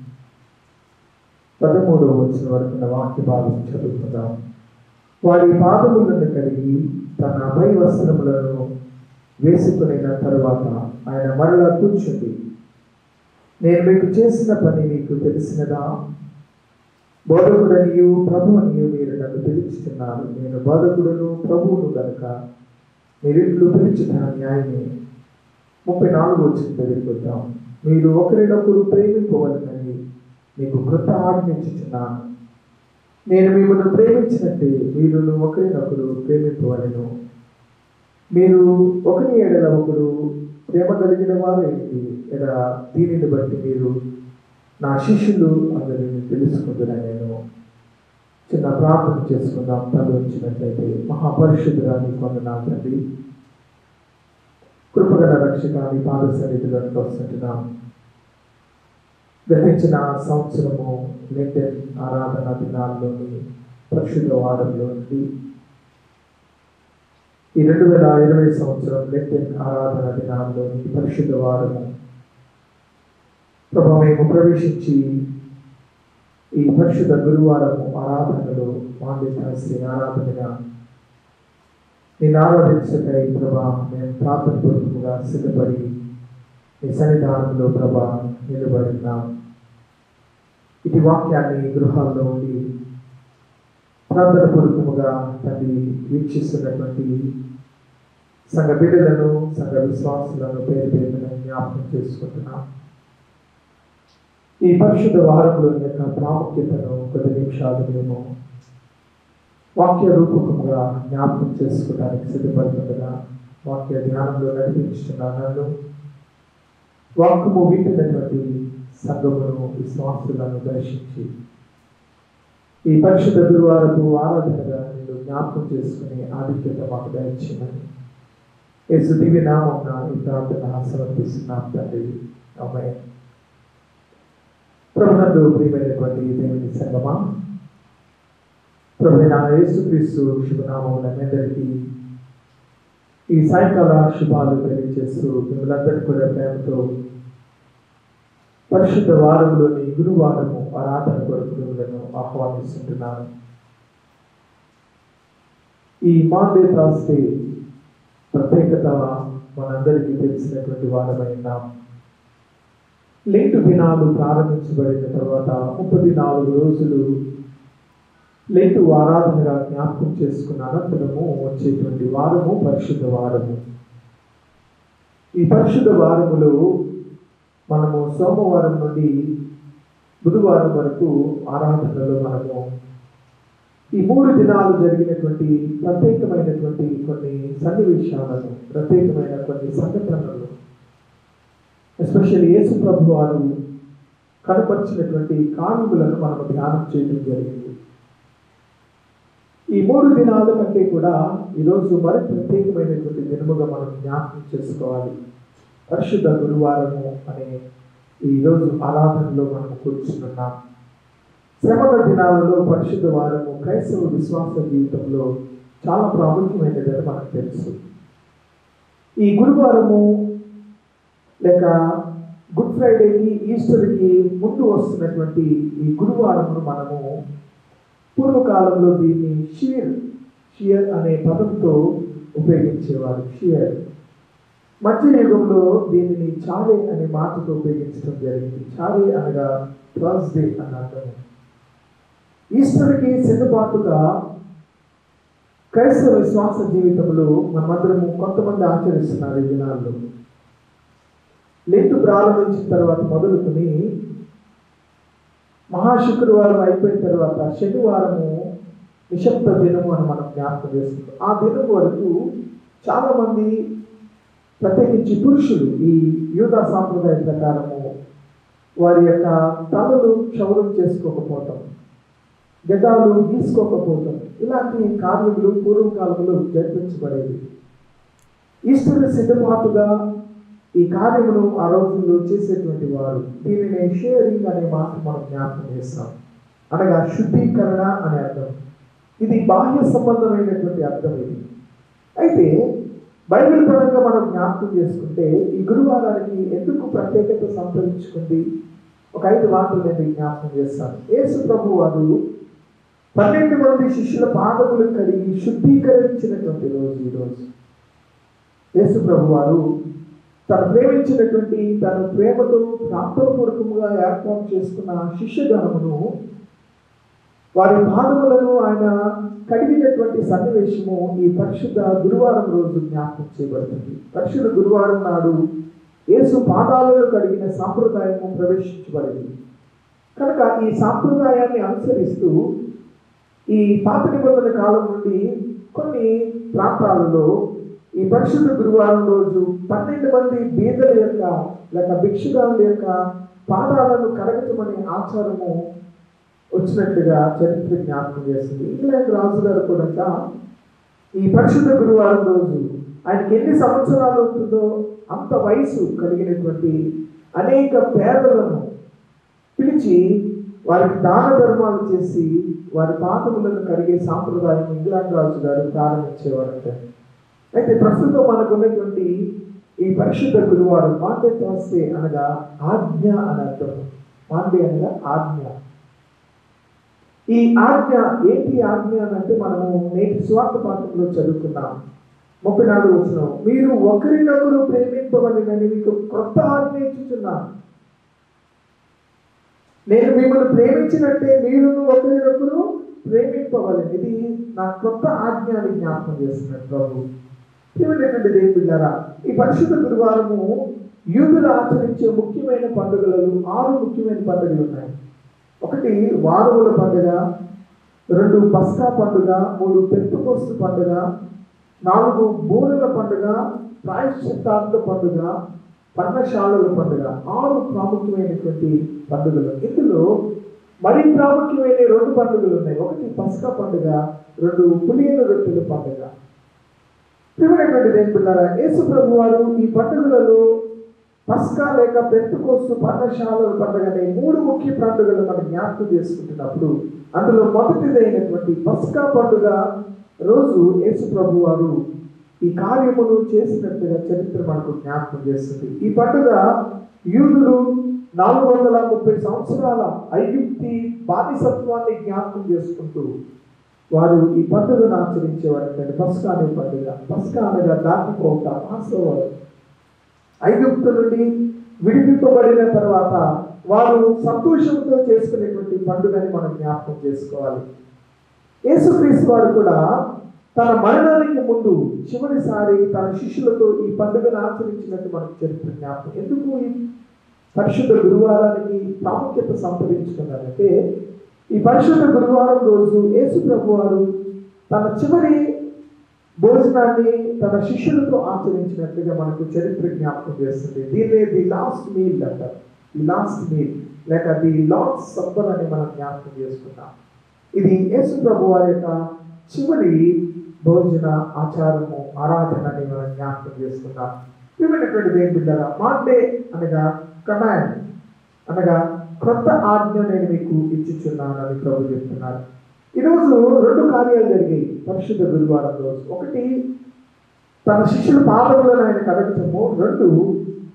పదమూడవ వచ్చిన వరకు ఉన్న వాక్య భాగం చదువుకుందాం వారి పాదములను కడిగి తన అభయ వస్త్రములను వేసుకునిన తరువాత ఆయన మరలా కూర్చుంది నేను మీకు చేసిన పని మీకు తెలిసినదా బోధకుడనియు ప్రభువనియు మీరు నన్ను పిలుచుతున్నారు నేను బోధకుడును ప్రభువును గనుక మీరిట్లు పిలుచుట న్యాయమే ముప్పై నాలుగు వచ్చిన చదువుకుందాం మీరు ఒకరినొకరు ప్రేమింపవలనని మీకు కృత ఆజ్ఞించుచున్నాను నేను మిమ్మల్ని ప్రేమించినట్టే మీరు ఒకరినొకరు ప్రేమింపవలను మీరు ఒకరి ఏడల ఒకరు ప్రేమ కలిగిన వారేంటి ఎడ దీనిని బట్టి మీరు నా శిష్యులు అందరిని తెలుసుకుంటున్నా నేను చిన్న ప్రార్థన చేసుకుందాం తల వచ్చినట్లయితే మహాపరిశుద్ధురాన్ని కొందనా తండ్రి కృపగల రక్షకాన్ని పాద సన్నిధిలో వస్తుంటున్నాం గతించిన సంవత్సరము లెండన్ ఆరాధన దినాల్లోని పరిశుద్ధ వారంలో నుండి ఈ రెండు వేల ఇరవై సంవత్సరం లెండన్ ఆరాధన దినాల్లోని పరిశుద్ధ వారము ప్రభా మేము ప్రవేశించి ఈ పరిశుద్ధ గురువారము ఆరాధనలో మాండితాశ్రీ ఆరాధనగా నేను ఆరాధించకై ప్రభా మేము ప్రార్థన పూర్వకముగా సిద్ధపడి మీ సన్నిధానంలో ప్రభా నిలబడినాం ఇది వాక్యాన్ని గృహాల్లో ఉండి ప్రార్థన పూర్వకముగా తండ్రి వీక్షిస్తున్నటువంటి సంఘ బిడ్డలను సంఘ విశ్వాసులను పేరు పేరున జ్ఞాపకం చేసుకుంటున్నాం ఈ పరిశుద్ధ వారంలో యొక్క ప్రాముఖ్యతను కొద్ది నిమిషాలు మేము వాక్య రూపకంగా జ్ఞాపకం చేసుకోవడానికి సిద్ధపడుతుండగా వాక్య ధ్యానంలో నడిపించుతున్న నన్ను వాక్యము వింటున్నటువంటి సంఘమును విశ్వాసులను దర్శించి ఈ పరిశుద్ధ గురువారపు ఆరాధనగా నేను జ్ఞాపకం చేసుకుని ఆధిక్యత మాకు దయచేయమని యేసు దివ్య నామం ఈ ప్రార్థన సమర్పిస్తున్నాం తండ్రి అమ్మాయి ప్రభునందు ప్రియమైనటువంటి దేవుని సంగమా ప్రభు యేసుక్రీస్తు శుభనామమున మీ అందరికీ ఈ సాయంకాల శుభాలు తెలియజేస్తూ మిమ్మల్ందరికీ కూడా ప్రేమతో పరిశుద్ధ వారంలోని గురువారము ఆరాధన కొరకు మిమ్మలను ఆహ్వానిస్తుంటున్నాను ఈ మాండే తాస్తే ప్రత్యేకత మనందరికీ తెలిసినటువంటి వారమై ఉన్నాం లెంటు దినాలు ప్రారంభించబడిన తర్వాత ముప్పది నాలుగు రోజులు లెంటు ఆరాధనగా జ్ఞాపకం చేసుకున్న అనంతరము వచ్చేటువంటి వారము పరిశుద్ధ వారము ఈ పరిశుద్ధ వారములో మనము సోమవారం నుండి బుధవారం వరకు ఆరాధనలో మనము ఈ మూడు దినాలు జరిగినటువంటి ప్రత్యేకమైనటువంటి కొన్ని సన్నివేశాలను ప్రత్యేకమైన కొన్ని సంఘటనలు ఎస్పెషల్లీ యేసు ప్రభు వారు కనపరిచినటువంటి కార్యములను మనం ధ్యానం చేయడం జరిగింది ఈ మూడు దినాల కంటే కూడా ఈరోజు మరి ప్రత్యేకమైనటువంటి దినముగా మనం జ్ఞాపకం చేసుకోవాలి పరిశుద్ధ గురువారము అనే ఈరోజు ఆరాధనలో మనం కూర్చున్నాం శ్రమల దినాలలో పరిశుద్ధ వారము క్రైస్తవ విశ్వాస జీవితంలో చాలా ప్రాముఖ్యమైనదని మనకు తెలుసు ఈ గురువారము లేక గుడ్ ఫ్రైడేకి ఈస్టర్కి ముందు వస్తున్నటువంటి ఈ గురువారమును మనము పూర్వకాలంలో దీన్ని షియర్ షియర్ అనే పదంతో ఉపయోగించేవారు షియర్ మధ్య యుగంలో దీనిని చారే అనే మాటతో ఉపయోగించడం జరిగింది చారే అనగా థర్స్డే అని అర్థం ఈస్టర్కి సిద్ధపాటుగా క్రైస్తవ విశ్వాస జీవితంలో మనమందరము కొంతమంది ఆచరిస్తున్నారు ఈ దినాల్లో లెంటు ప్రారంభించిన తర్వాత మొదలుకొని మహాశుక్రవారం అయిపోయిన తర్వాత శనివారము నిశ్శబ్ద దినము అని మనం జ్ఞాపకం చేస్తున్నాం ఆ దినం వరకు చాలామంది ప్రత్యేకించి పురుషులు ఈ యూదా సాంప్రదాయ ప్రకారము వారి యొక్క తలలు క్షౌరం చేసుకోకపోవటం గడ్డాలు గీసుకోకపోవటం ఇలాంటి కార్యములు పూర్వకాలంలో జరిపించబడేవి ఈశ్వరు సిద్ధపాటుగా ఈ కార్యమును ఆ రోజుల్లో చేసేటువంటి వారు దీనిని షేరింగ్ అనే మాట మనం జ్ఞాపకం చేస్తాం అనగా శుద్ధీకరణ అనే అర్థం ఇది బాహ్య సంబంధమైనటువంటి అర్థం ఇది అయితే బైబిల్ పరంగా మనం జ్ఞాపకం చేసుకుంటే ఈ గురువారానికి ఎందుకు ప్రత్యేకత సంతరించుకుంది ఒక ఐదు వార్తలు నేను జ్ఞాపకం చేస్తాను యేసు ప్రభు వారు పన్నెండు మంది శిష్యుల పాదములు కడిగి శుద్ధీకరించినటువంటి రోజు ఈ రోజు యేసు ప్రభు వారు తను ప్రేమించినటువంటి తన ప్రేమతో ప్రాంతపూర్వకంగా ఏర్పాటు చేసుకున్న శిష్యగణమును వారి పాదములను ఆయన కడిగినటువంటి సన్నివేశము ఈ పరిశుద్ధ గురువారం రోజు జ్ఞాపకం చేయబడుతుంది పరిశుద్ధ గురువారం నాడు యేసు పాదాలను కడిగిన సాంప్రదాయము ప్రవేశించబడింది కనుక ఈ సాంప్రదాయాన్ని అనుసరిస్తూ ఈ పాత నిబంధన కాలం నుండి కొన్ని ప్రాంతాలలో ఈ పరిశుద్ధ గురువారం రోజు పన్నెండు మంది బీదల యొక్క లేక భిక్షుగాల యొక్క పాదాలను కడగటం అనే ఆచారము వచ్చినట్లుగా చరిత్ర జ్ఞాపకం చేస్తుంది ఇంగ్లాండ్ రాజు గారు కూడా ఈ పరిశుద్ధ గురువారం రోజు ఆయనకి ఎన్ని సంవత్సరాలు ఉంటుందో అంత వయసు కలిగినటువంటి అనేక పేదలను పిలిచి వారికి దాన ధర్మాలు చేసి వారి పాతములను కడిగే సాంప్రదాయం ఇంగ్లాండ్ రాజు గారు ప్రారంభించేవారంట అయితే ప్రస్తుతం మనకు ఉన్నటువంటి ఈ పరిశుద్ధ గురువారం మాండే థర్స్డే అనగా ఆజ్ఞ అని అర్థం మాండే అనగా ఆజ్ఞ ఈ ఆజ్ఞ ఏంటి ఆజ్ఞ అని అంటే మనము నేటి స్వార్థ పాఠంలో చదువుకున్నాం ముప్పై నాలుగు వచ్చిన మీరు ఒకరినొకరు ప్రేమింపబడినని మీకు క్రొత్త ఆజ్ఞ ఇచ్చుచున్నాను నేను మిమ్మల్ని ప్రేమించినట్టే మీరు ఒకరినొకరు ప్రేమింపవలని ఇది నా కొత్త ఆజ్ఞ అని జ్ఞాపకం చేస్తున్నాడు ప్రభు ఏమిటంటే దేవుని బిడ్డారా ఈ పరిశుద్ధ గురువారము యూదులు ఆచరించే ముఖ్యమైన పండుగలలో ఆరు ముఖ్యమైన పండుగలు ఉన్నాయి ఒకటి వారముల పండుగ రెండు పస్కా పండుగ మూడు పెట్టుకోస్తు పండుగ నాలుగు బూరెల పండుగ ప్రాయశ్చిత్తార్థ పండుగ పర్ణశాలల పండుగ ఆరు ప్రాముఖ్యమైనటువంటి పండుగలు ఇందులో మరి ప్రాముఖ్యమైన రెండు పండుగలు ఉన్నాయి ఒకటి పస్కా పండుగ రెండు పులియన రొట్టెల పండుగ ప్రియమైనటువంటి దేని పిల్లరా యేసు ప్రభు వారు ఈ పండుగలలో పస్కా లేక పెట్టుకోస్తు పర్ణశాలల పండుగ అనే మూడు ముఖ్య పండుగలు మనం జ్ఞాపకం చేసుకుంటున్నప్పుడు అందులో మొదటిదైనటువంటి పస్కా పండుగ రోజు యేసు ప్రభు వారు ఈ కార్యమును చేసినట్టుగా చరిత్ర మనకు జ్ఞాపకం చేస్తుంది ఈ పండుగ యూదులు నాలుగు వందల ముప్పై సంవత్సరాల ఐగుప్తి బానిసత్వాన్ని జ్ఞాపకం చేసుకుంటూ వారు ఈ పండుగను ఆచరించేవారు పస్కా అనే పండుగ పస్కా అనగా దాటిపోక వాస్తవాలు ఐగుప్తు నుండి విడిపింపబడిన తర్వాత వారు సంతోషంతో చేసుకునేటువంటి పండుగని మనం జ్ఞాపకం చేసుకోవాలి యేసుక్రీస్తు వారు కూడా తన మరణానికి ముందు చివరిసారి తన శిష్యులతో ఈ పండుగను ఆచరించినట్టు మనకు చరిత్ర జ్ఞాపకం ఎందుకు ఈ పరిశుద్ధ గురువారానికి ప్రాముఖ్యత సంతరించుకున్నారంటే ఈ పరిశుద్ధ గురువారం రోజు యేసు ప్రభు వారు తన చివరి భోజనాన్ని తన శిష్యులతో ఆచరించినట్లుగా మనకు చరిత్ర జ్ఞాపకం చేస్తుంది దీన్నే ది లాస్ట్ మీల్ అంటారు ది లాస్ట్ మీల్ లేక ది లాస్ట్ సబ్బర్ అని మనం జ్ఞాపకం చేసుకున్నాం ఇది యేసు ప్రభు వారి యొక్క చివరి భోజన ఆచారము ఆరాధన అని మనం జ్ఞాపకం చేసుకున్నాం ప్రియమైనటువంటి దేని బిడ్డరా మాండే అనగా కమాండ్ అనగా క్రొత్త ఆజ్ఞ నేను మీకు ఇచ్చుచున్నాను అని ప్రభు చెప్తున్నారు ఈరోజు రెండు కార్యాలు జరిగాయి పరిశుద్ధ గురువారం రోజు ఒకటి తన శిష్యుల పాదములను ఆయన కడగటము రెండు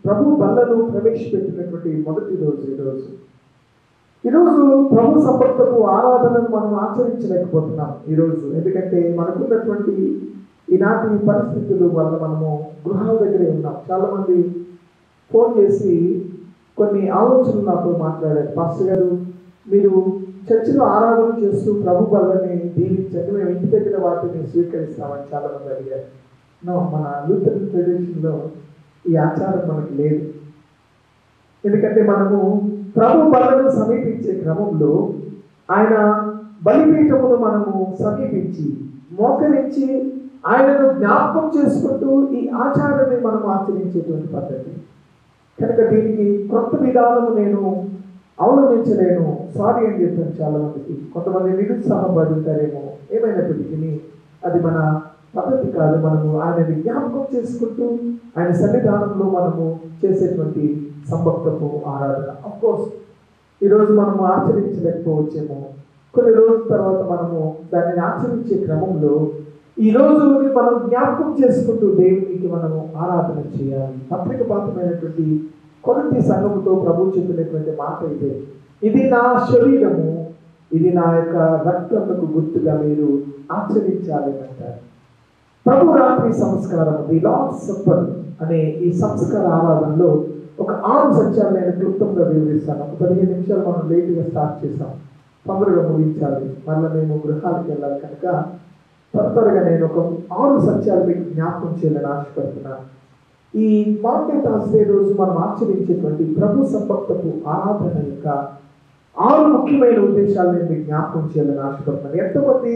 ప్రభు బల్లను ప్రవేశపెట్టినటువంటి మొదటి రోజు ఈరోజు ఈరోజు ప్రభు సంపర్కపు ఆరాధనను మనం ఆచరించలేకపోతున్నాం ఈరోజు ఎందుకంటే మనకున్నటువంటి ఈనాటి పరిస్థితుల వల్ల మనము గృహాల దగ్గరే ఉన్నాం చాలా మంది ఫోన్ చేసి కొన్ని ఆలోచనలు నాతో మాట్లాడారు పాస్టర్ గారు మీరు చర్చిలో ఆరాధన చేస్తూ ప్రభు బల్లని దీవించండి మేము ఇంటి దగ్గర వాటిని స్వీకరిస్తామని చాలా మంది అడిగారు నో మన లూథరన్ ట్రెడిషన్లో ఈ ఆచారం మనకు లేదు ఎందుకంటే మనము ప్రభు బలను సమీపించే క్రమంలో ఆయన బలిపీఠమును మనము సమీపించి మోకరించి ఆయనను జ్ఞాపకం చేసుకుంటూ ఈ ఆచారాన్ని మనం ఆచరించేటువంటి పద్ధతి కనుక దీనికి క్రొత్త విధానము నేను అవలంబించలేను సారీ అని చెప్పాను చాలా మందికి కొంతమంది నిరుత్సాహపడుతారేమో ఏమైనప్పటికీ అది మన పద్ధతి కాదు మనము ఆయనని జ్ఞాపకం చేసుకుంటూ ఆయన సన్నిధానంలో మనము చేసేటువంటి సంభక్తపు ఆరాధన కోర్స్ ఈరోజు మనము ఆచరించలేకపోవచ్చేమో కొన్ని రోజుల తర్వాత మనము దానిని ఆచరించే క్రమంలో ఈ రోజు మనం జ్ఞాపకం చేసుకుంటూ దేవునికి మనము ఆరాధన చేయాలి పత్రిక పాత్రమైనటువంటి కొరంతి సంఘముతో ప్రభు చెప్పినటువంటి మాట ఇదే ఇది నా శరీరము ఇది నా యొక్క రక్తములకు గుర్తుగా మీరు ఆచరించాలి అని అంటారు ప్రభు రాత్రి సంస్కారం ది లార్డ్ సప్పర్ అనే ఈ సంస్కార ఆరాధనలో ఒక ఆరు సత్యాలు నేను క్లుప్తంగా వివరిస్తాను ఒక పదిహేను నిమిషాలు మనం లేటుగా స్టార్ట్ చేసాం తొందరగా ముగించాలి మళ్ళీ మేము గృహాలకు వెళ్ళాలి కనుక త్వర త్వరగా నేను ఒక ఆరు సత్యాలు మీకు జ్ఞాపకం చేయాలని ఆశపడుతున్నాను ఈ మార్కెట్ థర్స్డే రోజు మనం ఆచరించేటువంటి ప్రభు సంపక్తపు ఆరాధన యొక్క ఆరు ముఖ్యమైన ఉద్దేశాలు నేను మీకు జ్ఞాపకం చేయాలని ఆశపడుతున్నాను ఎంతమంది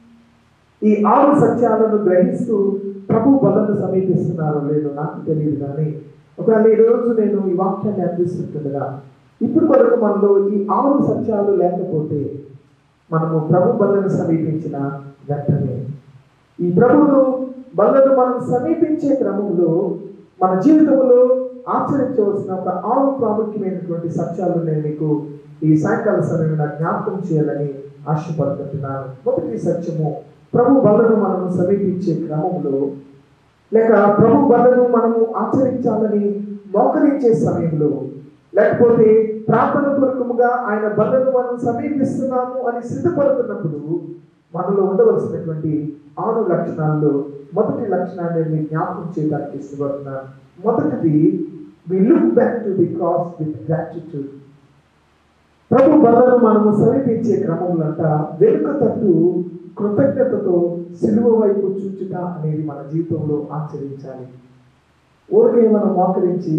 ఈ ఆరు సత్యాలను గ్రహిస్తూ ప్రభు బలను సమీపిస్తున్నారో లేదో నాకు తెలియదు కానీ ఒకవేళ ఈ రోజు నేను ఈ వాక్యాన్ని అందిస్తుండగా ఇప్పుడు వరకు మనలో ఈ ఆరు సత్యాలు లేకపోతే మనము ప్రభు బలను సమీపించిన వెంటనే ఈ ప్రభువును బలను మనం సమీపించే క్రమంలో మన జీవితంలో ఆచరించవలసిన ఒక ఆరు ప్రాముఖ్యమైనటువంటి సత్యాలు నేను మీకు ఈ సాయంకాల సమయంలో జ్ఞాపకం చేయాలని ఆశపడుతుంటున్నాను మొదటి సత్యము ప్రభు బలను మనము సమీపించే క్రమంలో లేక ప్రభు బలను మనము ఆచరించాలని మోకరించే సమయంలో లేకపోతే ప్రార్థన పూర్వకముగా ఆయన బలను మనం సమీపిస్తున్నాము అని సిద్ధపడుతున్నప్పుడు మనలో ఉండవలసినటువంటి ఆరు లక్షణాల్లో మొదటి లక్షణాన్ని నేను జ్ఞాపకం చేయడానికి ఇష్టపడుతున్నాను మొదటిది we look back to the cross with gratitude ప్రభు బలను మనము సమీపించే క్రమంలో అంట వెనుక తట్టు కృతజ్ఞతతో సిలువ వైపు చూచుట అనేది మన జీవితంలో ఆచరించాలి ఊరికే మనం మోకరించి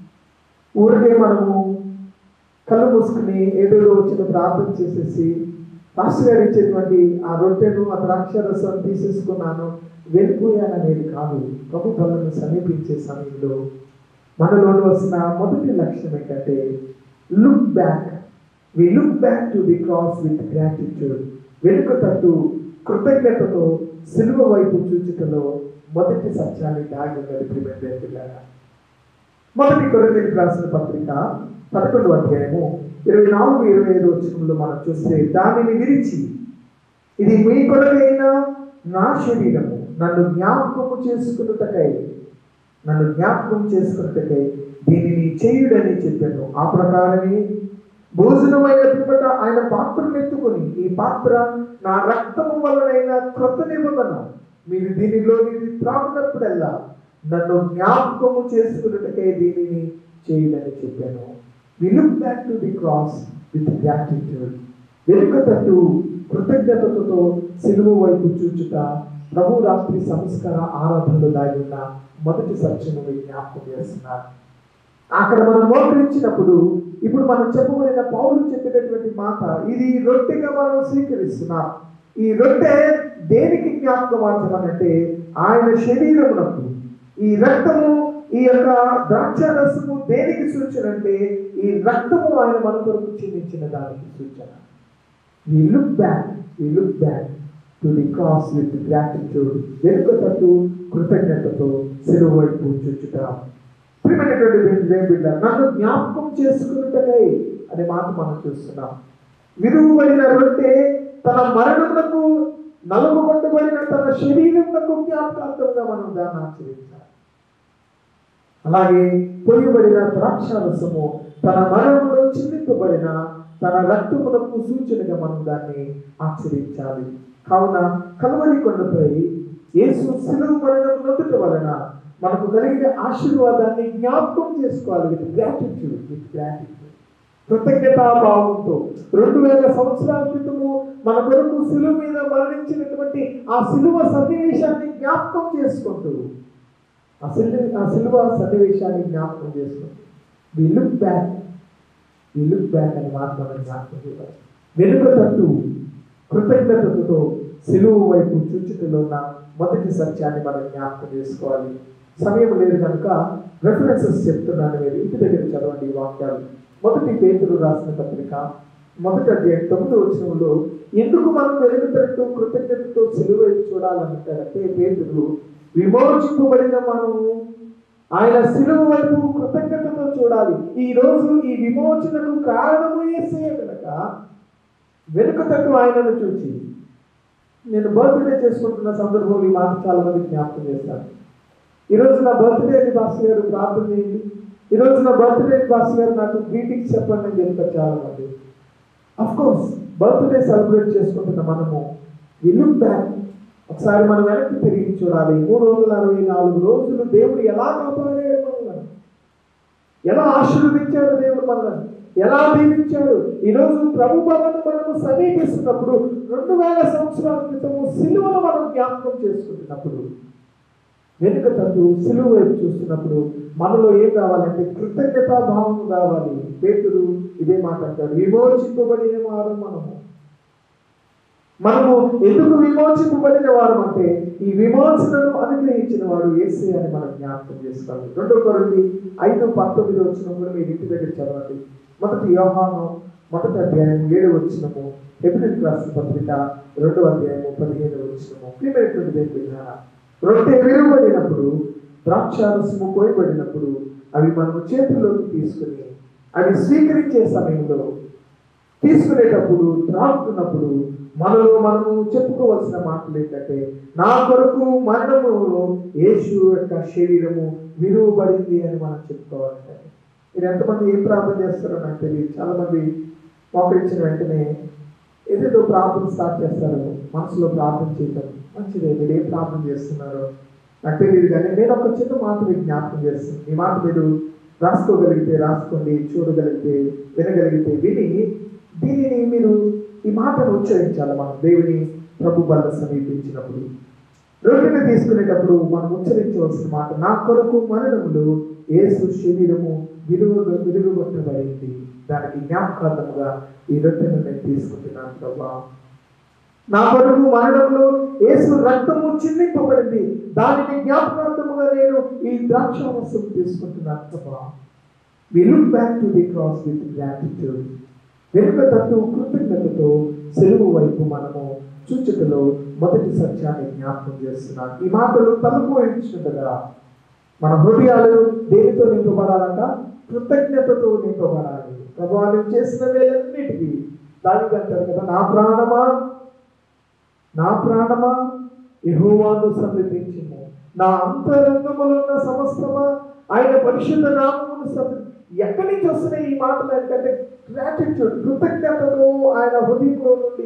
ఊరికే మనము కళ్ళు మూసుకుని ఏదేదో వచ్చిన ప్రార్థన చేసేసి పాస్టర్ గారు ఇచ్చేటువంటి ఆ రొట్టెను ఆ ద్రాక్షరసం తీసేసుకున్నాను వెళ్ళిపోయాననేది కాదు ప్రభు బలను సమీపించే సమయంలో మనలో వస్తున్న మొదటి లక్ష్యం ఏంటంటే look back we look back to the cross with gratitude వెనుక తట్టు కృతజ్ఞతతో సిలువ వైపు చూచుటలో మొదటి సత్యాన్ని దాగి ఉన్నది ప్రియమైన పిల్లగా మొదటి కొరింథీయులకు రాసిన పత్రిక పదకొండు అధ్యాయము ఇరవై నాలుగు ఇరవై ఐదు వచనంలో మనం చూస్తే దానిని విరిచి ఇది మీ కొరకైన నా శరీరము నన్ను జ్ఞాపకము చేసుకున్నటకై నన్ను జ్ఞాపకం చేసుకున్నటకై దీనిని చేయుడని చెప్పాను ఆ ప్రకారమే భోజనమైన పిమ్మట ఆయన పాత్రను ఎత్తుకొని ఈ పాత్ర నా రక్తము వలనైన క్రొత్త నిబంధన మీరు దీనిలో ఇది త్రాగునప్పుడల్లా నన్ను జ్ఞాపకము చేసుకున్నట్టుకై దీనిని చేయడని చెప్పాను we look back to the cross with gratitude వెనుక తట్టు కృతజ్ఞతతో సిలువ వైపు చూచుట ప్రభు రాత్రి సంస్కార ఆరాధనలో దాగి ఉన్న మొదటి సత్యము మీరు జ్ఞాపకం చేస్తున్నారు అక్కడ మనం మోకరించినప్పుడు ఇప్పుడు మనం చెప్పబడిన పౌరులు చెప్పినటువంటి మాట ఇది రొట్టెగా మనం స్వీకరిస్తున్నాం ఈ రొట్టె దేనికి జ్ఞాపకం అంటే ఆయన శరీరమునకు ఈ రక్తము ఈ యొక్క ద్రాక్ష రసము దేనికి సూచన అంటే ఈ రక్తము ఆయన మన కొరకు చిందించిన దానికి సూచన we look back we look back to the cross with gratitude వెనుక తట్టు కృతజ్ఞతతో సెలవు వైపు చూచుట ప్రియమైనటువంటి దేవుని బిడ్డ నన్ను జ్ఞాపకం చేసుకున్నట్టకై అనే మాట మనం చూస్తున్నాం విరుగుబడిన రొట్టె తన మరణములకు నలుగుకొట్టబడిన తన శరీరములకు జ్ఞాపకార్థంగా మనం దాన్ని ఆచరించాలి అలాగే పొయ్యబడిన ద్రాక్షారసము తన మరణంలో చిందింపబడిన తన రక్తమునకు సూచనగా మనం దాన్ని ఆచరించాలి కావున కలవరి కొండపై యేసు శిలువ మరణం నొందుట వలన మనకు కలిగిన ఆశీర్వాదాన్ని జ్ఞాపకం చేసుకోవాలి విత్ గ్రాటిట్యూడ్ విత్ గ్రాటిట్యూడ్ కృతజ్ఞతాభావంతో రెండు వేల సంవత్సరాల క్రితము మన కొరకు శిలువ మీద మరణించినటువంటి ఆ శిలువ సన్నివేశాన్ని జ్ఞాపకం చేసుకుంటూ ఆ సిలువ ఆ సిలువ సన్నివేశాన్ని జ్ఞాపకం చేసుకుంటూ we look back we look back అని మాట మనం జ్ఞాపకం చేయాలి వెనుక తట్టు కృతజ్ఞతతో సిలువ వైపు చూచుటలో ఉన్న మొదటి సత్యాన్ని మనం జ్ఞాపకం చేసుకోవాలి సమయం లేదు కనుక రెఫరెన్సెస్ చెప్తున్నాను మీరు ఇంటి దగ్గర చదవండి ఈ వాక్యాలు మొదటి పేతురు రాసిన పత్రిక మొదటి అధ్యాయం తొమ్మిది వచనంలో ఎందుకు మనం వెలుగుతట్టు కృతజ్ఞతతో సిలువ వైపు చూడాలంటారంటే పేతురు విమోచింపబడిన మనము ఆయన సిలువ వైపు కృతజ్ఞతతో చూడాలి ఈ రోజు ఈ విమోచనకు కారణము ఏసే కనుక వెనుక తట్టు ఆయనను చూచి నేను బర్త్డే చేసుకుంటున్న సందర్భంలో ఈ మాట చాలా మంది జ్ఞాపకం చేస్తాను ఈరోజు నా బర్త్డే అని బాస్ గారు ప్రార్థన చేయండి ఈరోజు నా బర్త్డే అని బాస్ గారు నాకు గ్రీటింగ్స్ చెప్పండి అని చెప్తారు చాలా మంది అఫ్ కోర్స్ బర్త్డే సెలబ్రేట్ చేసుకుంటున్న మనము వి లుక్ బ్యాక్ ఒకసారి మనం వెనక్కి తిరిగి చూడాలి మూడు వందల అరవై నాలుగు రోజులు దేవుడు ఎలా కాపాడాడు మనల్ని ఎలా ఆశీర్వదించాడు దేవుడు మనల్ని ఎలా దీవించాడు ఈరోజు ప్రభు బలను మనము సమీపిస్తున్నప్పుడు రెండు వేల సంవత్సరాల క్రితము సిలువను మనం జ్ఞాపకం చేసుకుంటున్నప్పుడు వెనుక తట్టు సిలువ వైపు చూస్తున్నప్పుడు మనలో ఏం కావాలంటే కృతజ్ఞతా భావం రావాలి పేతుడు ఇదే మాట అంటాడు విమోచింపబడిన వారు మనము మనము ఎందుకు విమోచింపబడిన వారు అంటే ఈ విమోచనను అనుగ్రహించిన వాడు ఏసే అని మనం జ్ఞాపకం చేసుకోవాలి రెండో కొరండి ఐదు పంతొమ్మిది వచ్చిన కూడా మీరు ఇంటి దగ్గర చదవండి మొదటి యోహాను మొదటి అధ్యాయం ఏడు వచ్చినము ఎబ్రిల్ రాసిన పత్రిక రెండో అధ్యాయము పదిహేను వచ్చినము ప్రియమైనటువంటి దేవుడి విధాన రొట్టె విరువబడినప్పుడు ద్రాక్షారసము కోయబడినప్పుడు అవి మనము చేతుల్లోకి తీసుకుని అవి స్వీకరించే సమయంలో తీసుకునేటప్పుడు త్రాగుతున్నప్పుడు మనలో మనము చెప్పుకోవాల్సిన మాటలు ఏంటంటే నా కొరకు మరణములో యేసు యొక్క శరీరము విలువబడింది అని మనం చెప్పుకోవాలంటే మీరు ఎంతమంది ఏం ప్రార్థన చేస్తారో నాకు తెలియదు చాలా మంది మోకరించిన వెంటనే ఏదేదో ప్రార్థన స్టార్ట్ చేస్తారు మనసులో ప్రార్థన చేయటం మంచిదే మీరు ఏం ప్రార్థన చేస్తున్నారో నాకు తెలియదు కానీ నేను ఒక చిన్న మాట మీకు జ్ఞాపకం చేస్తాను ఈ మాట మీరు రాసుకోగలిగితే రాసుకోండి చూడగలిగితే వినగలిగితే విని దీనిని మీరు ఈ మాటను ఉచ్చరించాలి మనం దేవుని ప్రభు బల్ల సమీపించినప్పుడు రొట్టెని తీసుకునేటప్పుడు మనం ఉచ్చరించవలసిన మాట నా కొరకు మరణములు ఏసు శరీరము విలువ విలువగొట్టబడింది దానికి జ్ఞాపకార్థముగా ఈ రొట్టెను నేను తీసుకుంటున్నాను ప్రభా నా కొరకు మరణంలో యేసు రక్తము చిందింపబడింది దానిని జ్ఞాపకార్థముగా నేను ఈ ద్రాక్ష వస్తువు తీసుకుంటున్నాను ప్రభా we look back to the cross with gratitude వెనుక తట్టు కృతజ్ఞతతో సెలవు వైపు మనము చూచుటలో మొదటి సత్యాన్ని జ్ఞాపకం చేస్తున్నాను ఈ మాటలు తలుపు వహించినట్టుగా మన హృదయాలు దేనితో నింపబడాలంట కృతజ్ఞతతో నింపబడాలి ప్రభావం చేసిన వేలన్నిటికీ దానికి అంటారు కదా నా ప్రాణమా నా ప్రాణమా యెహోవాను సన్నిధించుము నా అంతరంగములో ఉన్న సమస్తమా ఆయన పరిశుద్ధ నామమును సన్నిధి ఎక్కడి నుంచి వస్తున్నాయి ఈ మాటలు ఏంటంటే గ్రాటిట్యూడ్ కృతజ్ఞతతో ఆయన హృదయంలో నుండి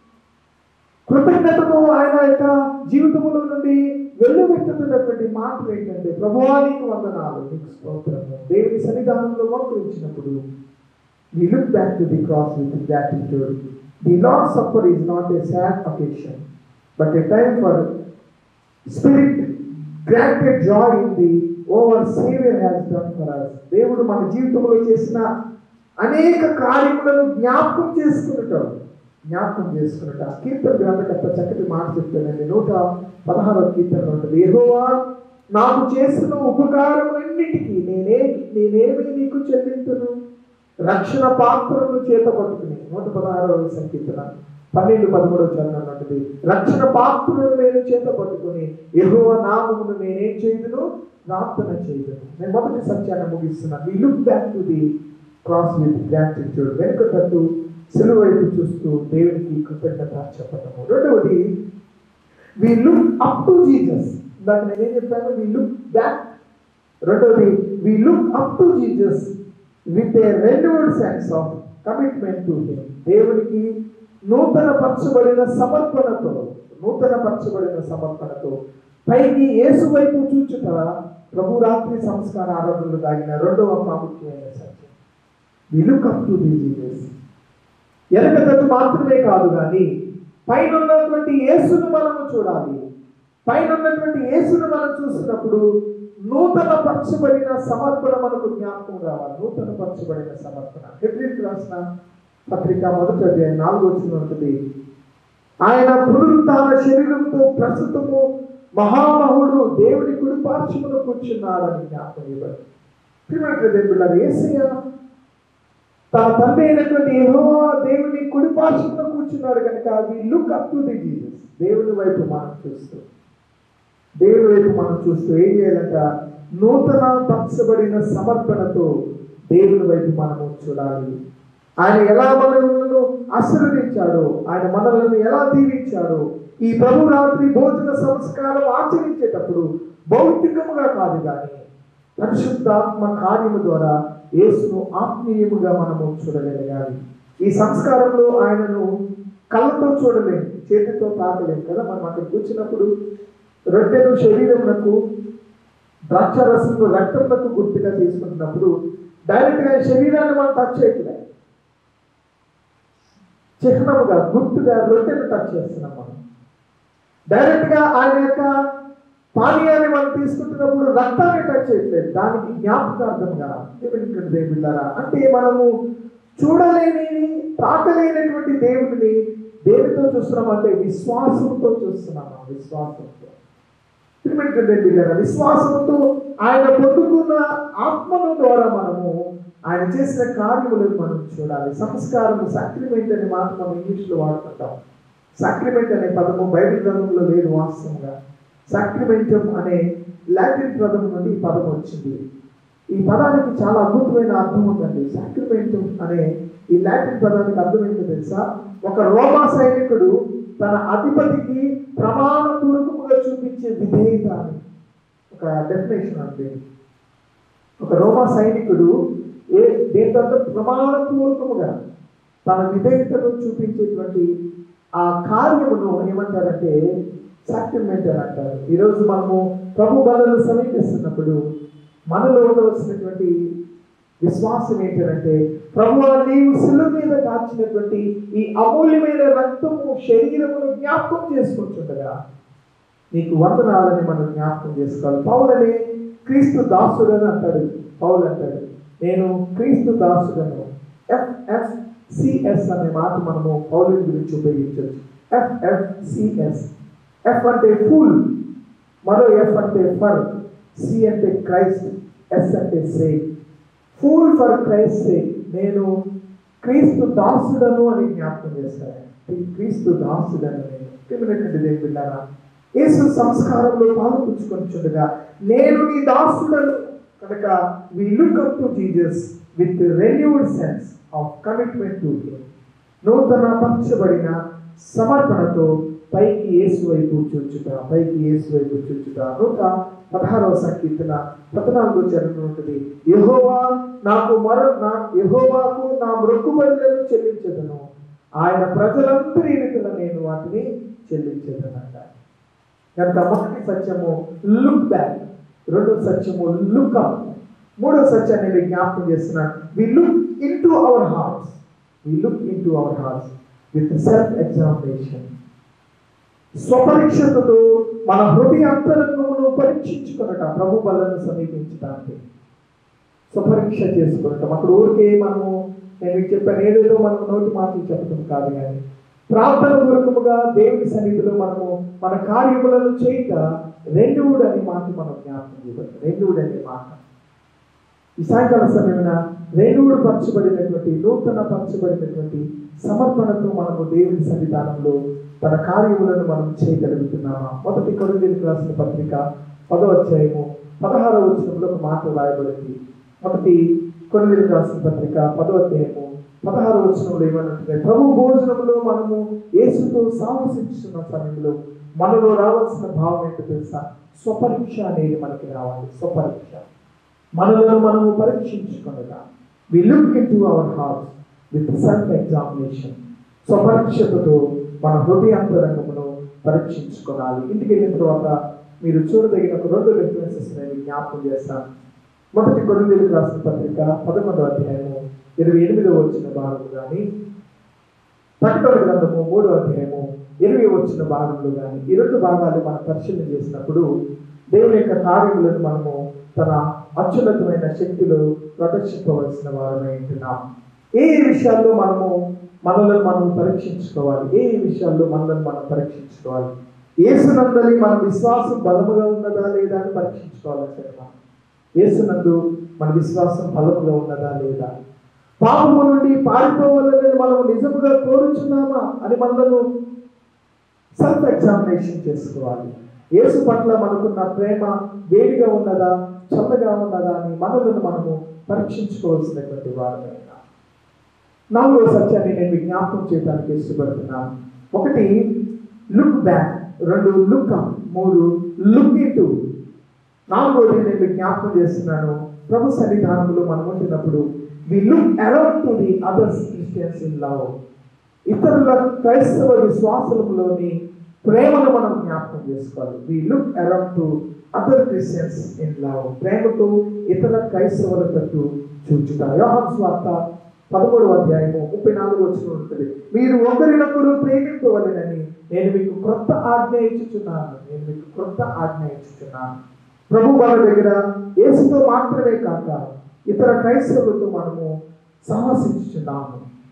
కృతజ్ఞతతో ఆయన యొక్క జీవితంలో నుండి వెళ్ళబెట్టుతున్నటువంటి మాటలు ఏంటంటే ప్రభువానికి వందనాలు నీకు స్తోత్రము దేవుని సన్నిధానంలో మోకరించినప్పుడు we look back to the cross with gratitude. The Lord's Supper is not a sad occasion, but a time for spirit granted joy in the over Savior has done for us. దేవుడు మన జీవితంలో చేసిన అనేక కార్యములను జ్ఞాపకం చేసుకున్నటం జ్ఞాపకం చేసుకున్నట కీర్తన గ్రంథకర్త చక్కటి మాట చెప్తానండి నూట పదహారవ కీర్తన ఉంటుంది యెహోవా నాకు చేసిన ఉపకారములన్నిటికీ నేనే నేనేమి నీకు చెల్లింతును రక్షణ పాత్రను చేత పట్టుకుని నూట పదహారవ సంకీర్తన పన్నెండు పదమూడవ చరణం ఉంటుంది రక్షణ పాత్రను నేను చేత పట్టుకుని ఎగువ నామమును నేనేం చేయదును ప్రార్థన చేయదును నేను మొదటి సత్యాన్ని ముగిస్తున్నాను we look back to the cross with gratitude వెనుక తట్టు సిలువ వైపు చూస్తూ దేవునికి కృతజ్ఞత చెప్పటము రెండవది we look up to Jesus ఇందాక నేనేం చెప్పాను వి లుక్ బ్యాక్ రెండోది we look up to Jesus with a renewed sense of commitment to him దేవునికి నూతన పరచబడిన సమర్పణతో నూతన పరచబడిన సమర్పణతో పైకి యేసు వైపు చూచుట ప్రభు రాత్రి సంస్కార ఆరాధనలు దాగిన రెండవ ప్రాముఖ్యమైన సత్యం we look up to the Jesus ఎనకదట్టు మాత్రమే కాదు కానీ పైన ఉన్నటువంటి యేసును మనము చూడాలి పైన ఉన్నటువంటి యేసును మనం చూసినప్పుడు నూతన పరచబడిన సమర్పణ మనకు జ్ఞాపకం రావాలి నూతన పరచబడిన సమర్పణ హెబ్రిల్ రాసిన పత్రిక మొదటి అధ్యాయం నాలుగు వచ్చిన ఉంటుంది ఆయన పునరుత్థాన శరీరంతో ప్రస్తుతము మహామహుడు దేవుడి కుడి పార్శ్వమున కూర్చున్నాడని జ్ఞాపకం ఇవ్వండి ప్రియమైన దేవుళ్ళారు యేసయ్య తన తండ్రి అయినటువంటి యెహోవా దేవుని కుడి పార్శ్వమున కూర్చున్నాడు కనుక we look up to the Jesus దేవుని వైపు మనం చూస్తూ దేవుని వైపు మనం చూస్తూ ఏం చేయాలంట నూతన పరచబడిన సమర్పణతో దేవుని వైపు మనము చూడాలి ఆయన ఎలా మనలను ఆశీర్వదించాడో ఆయన మనలను ఎలా దీవించాడో ఈ ప్రభు రాత్రి భోజన సంస్కారం ఆచరించేటప్పుడు భౌతికముగా కాదు కానీ పరిశుద్ధాత్మ కార్యము ద్వారా యేసును ఆత్మీయముగా మనము చూడగలగాలి ఈ సంస్కారంలో ఆయనను కళ్ళతో చూడలేము చేతితో తాకలేము కదా మనం అక్కడ కూర్చున్నప్పుడు రొట్టెను శరీరమునకు ద్రాక్షరసంలో రక్తమునకు గుర్తుగా తీసుకుంటున్నప్పుడు డైరెక్ట్గా శరీరాన్ని మనం టచ్ చేయట్లేదు చిహ్నముగా గుర్తుగా రొట్టెను టచ్ చేస్తున్నాం మనం డైరెక్ట్గా ఆయన యొక్క పానీయాన్ని మనం తీసుకుంటున్నప్పుడు రక్తాన్ని టచ్ చేయట్లేదు దానికి జ్ఞాపకార్థంగా దేవుని దేవుళ్ళారా అంటే మనము చూడలేని తాకలేనటువంటి దేవుడిని దేనితో చూస్తున్నాం అంటే విశ్వాసంతో చూస్తున్నాము విశ్వాసంతో ప్రియమైనటువంటి బిడ్డలారా, విశ్వాసంతో ఆయన పొందుకున్న ఆత్మను ద్వారా మనము ఆయన చేసిన కార్యములను మనం చూడాలి సంస్కారం సాక్రిమెంట్ అనే మాట మనం ఇంగ్లీష్లో వాడుతుంటాం సాక్రిమెంట్ అనే పదము బైబిల్ గ్రంథంలో లేదు వాస్తవంగా సాక్రిమెంటం అనే లాటిన్ పదం నుండి ఈ పదం వచ్చింది ఈ పదానికి చాలా అద్భుతమైన అర్థం ఉందండి సాక్రిమెంటం అనే ఈ లాటిన్ పదానికి అర్థం ఏంటో తెలుసా ఒక రోమా సైనికుడు తన అధిపతికి ప్రమాణపూర్వకముగా చూపించే విధేయత అని ఒక డెఫినేషన్ అండి ఒక రోమా సైనికుడు ఏ దేంతో ప్రమాణపూర్వకముగా తన విధేయతను చూపించేటువంటి ఆ కార్యమును ఏమంటారంటే సాక్రిమెంట్ అని అంటారు ఈరోజు మనము ప్రభు బలను సమీపిస్తున్నప్పుడు మనలో ఉండవలసినటువంటి విశ్వాసం ఏంటంటే ప్రభు నీవు శిలువ మీద కాల్చినటువంటి ఈ అమూల్యమైన రక్తము శరీరమును జ్ఞాపకం చేసుకుంటుండగా నీకు వందనాలని మనం జ్ఞాపకం చేసుకోవాలి పౌలని క్రీస్తు దాసుడని అంటాడు పౌలు అంటాడు నేను క్రీస్తు దాసుడను ఎఫ్ఎఫ్సిఎస్ అనే మాట మనము పౌలుని గురించి ఉపయోగించవచ్చు ఎఫ్ఎఫ్సిఎస్ ఎఫ్ అంటే ఫుల్ మరో ఎఫ్ అంటే ఫర్ సి అంటే క్రైస్ట్ ఎస్ అంటే sake fool for Christ sake నేను క్రీస్తు దాసుడను అని జ్ఞాపకం చేస్తాను క్రీస్తు దాసుడను నేను ప్రియమైనటువంటి దేవుని బిడ్డారా యేసు సంస్కారంలో పాల్పుచ్చుకొనిచుండగా నేను నీ దాసుడను కనుక we look up to Jesus with renewed sense of commitment to him నూతన పరచబడిన సమర్పణతో పైకి యేసు వైపు చూచుట పైకి యేసు వైపు చూచుట నూట పదహారవ సంకీర్తన పద్నాలుగో చరణం ఉంటుంది యెహోవా నాకు మర నా యెహోవాకు నా మొక్కుబడులను చెల్లించదను ఆయన ప్రజలందరి ఎదుట నేను వాటిని చెల్లించదను అంటారు కనుక మొదటి సత్యము లుక్ బ్యాక్ రెండో సత్యము లుక్ అప్ మూడో సత్యాన్ని నేను జ్ఞాపకం చేస్తున్నాను we look into our hearts we look into our hearts with self examination స్వపరీక్షతో మన హృదయ అంతరంగమును పరీక్షించుకున్నట ప్రభు బలను సమీపించడానికి స్వపరీక్ష చేసుకున్నటం అక్కడ ఊరికే మనము నేను మీకు చెప్పాను ఏదేదో మనం నోటి మాటలు చెప్పడం కాదు కానీ ప్రార్థన పూర్వకముగా దేవుని సన్నిధిలో మనము మన కార్యములను చేయక రెండువుడు అనే మాట మనం జ్ఞాపకం చేయబడి రెండువుడు అనే మాట ఈ సాయంకాల సమయమున రెండువుడు పరచబడినటువంటి నూతన పరచబడినటువంటి సమర్పణతో మనము దేవుని సన్నిధానంలో తన కార్యములను మనం చేయగలుగుతున్నామా మొదటి కొరింథీయులకు రాసిన పత్రిక పదో అధ్యాయము పదహారవ వచనంలో ఒక మాట రాయబడింది మొదటి కొరింథీయులకు రాసిన పత్రిక పదో అధ్యాయము పదహారవ వచనంలో ఏమనంటే ప్రభు భోజనంలో మనము యేసుతో సాహసించుతున్న సమయంలో మనలో రావాల్సిన భావం ఏంటో తెలుసా స్వపరీక్ష అనేది మనకి రావాలి స్వపరీక్ష మనలను మనము పరీక్షించుకొనగా we look into our hearts with self examination స్వపరీక్షతతో మన హృదయాంతరంగమును పరీక్షించుకోవాలి ఇంటికి వెళ్ళిన తర్వాత మీరు చూడదగిన ఒక రెండు రిఫరెన్సెస్ నేను జ్ఞాపకం చేస్తాను మొదటి కొరింథీయులకు రాసిన పత్రిక పదకొండవ అధ్యాయము ఇరవై ఎనిమిదవ వచ్చిన భాగం కానీ ప్రకటన గ్రంథము మూడో అధ్యాయము ఇరవై వచ్చిన భాగంలో కానీ ఈ రెండు భాగాలు మనం పరిశీలన చేసినప్పుడు దేవుని యొక్క కార్యములను మనము తన అత్యున్నతమైన శక్తిలో ప్రదర్శించవలసిన వారమై ఉంటున్నాం ఏ ఏ విషయాల్లో మనము మనలను మనం పరీక్షించుకోవాలి ఏ ఏ విషయాల్లో మనలను మనం పరీక్షించుకోవాలి ఏసునందలి మన విశ్వాసం బలముగా ఉన్నదా లేదా అని పరీక్షించుకోవాలంటే మనం ఏసునందు మన విశ్వాసం బలముగా ఉన్నదా లేదా పాపము నుండి పారిపోవాలని మనం నిజముగా కోరుచున్నామా అని మనలను సెల్ఫ్ ఎగ్జామినేషన్ చేసుకోవాలి యేసు పట్ల మనకున్న ప్రేమ వేడిగా ఉన్నదా చల్లగా ఉన్నదా అని మనలను మనము పరీక్షించుకోవాల్సినటువంటి వారమైనా నాలుగో సత్యాన్ని నేను మీకు జ్ఞాపకం చేయడానికి ఇష్టపడుతున్నాను ఒకటి లుక్ బ్యాక్ రెండు లుక్ అప్ మూడు లుక్ ఇటు నాలుగోది నేను మీకు జ్ఞాపకం చేస్తున్నాను ప్రభు సన్నిధానంలో మనం ఉంటున్నప్పుడు we look around to the others Christians in love ఇతరుల క్రైస్తవ విశ్వాసంలోని ప్రేమను మనం జ్ఞాపకం చేసుకోవాలి we look around to other Christians in love ప్రేమతో ఇతర క్రైస్తవుల తట్టు చూచుట యోహాన్ స్వార్త పదమూడవ అధ్యాయము ముప్పై నాలుగు వచ్చిన ఉంటుంది మీరు ఒకరినొకరు ప్రేమింపవలెనని నేను మీకు క్రొత్త ఆజ్ఞ ఇచ్చుచున్నాను నేను మీకు క్రొత్త ఆజ్ఞ ఇచ్చుచున్నాను ప్రభు వాళ్ళ దగ్గర యేసుతో మాత్రమే కాక ఇతర క్రైస్తవులతో మనము సాహసించుచున్నాము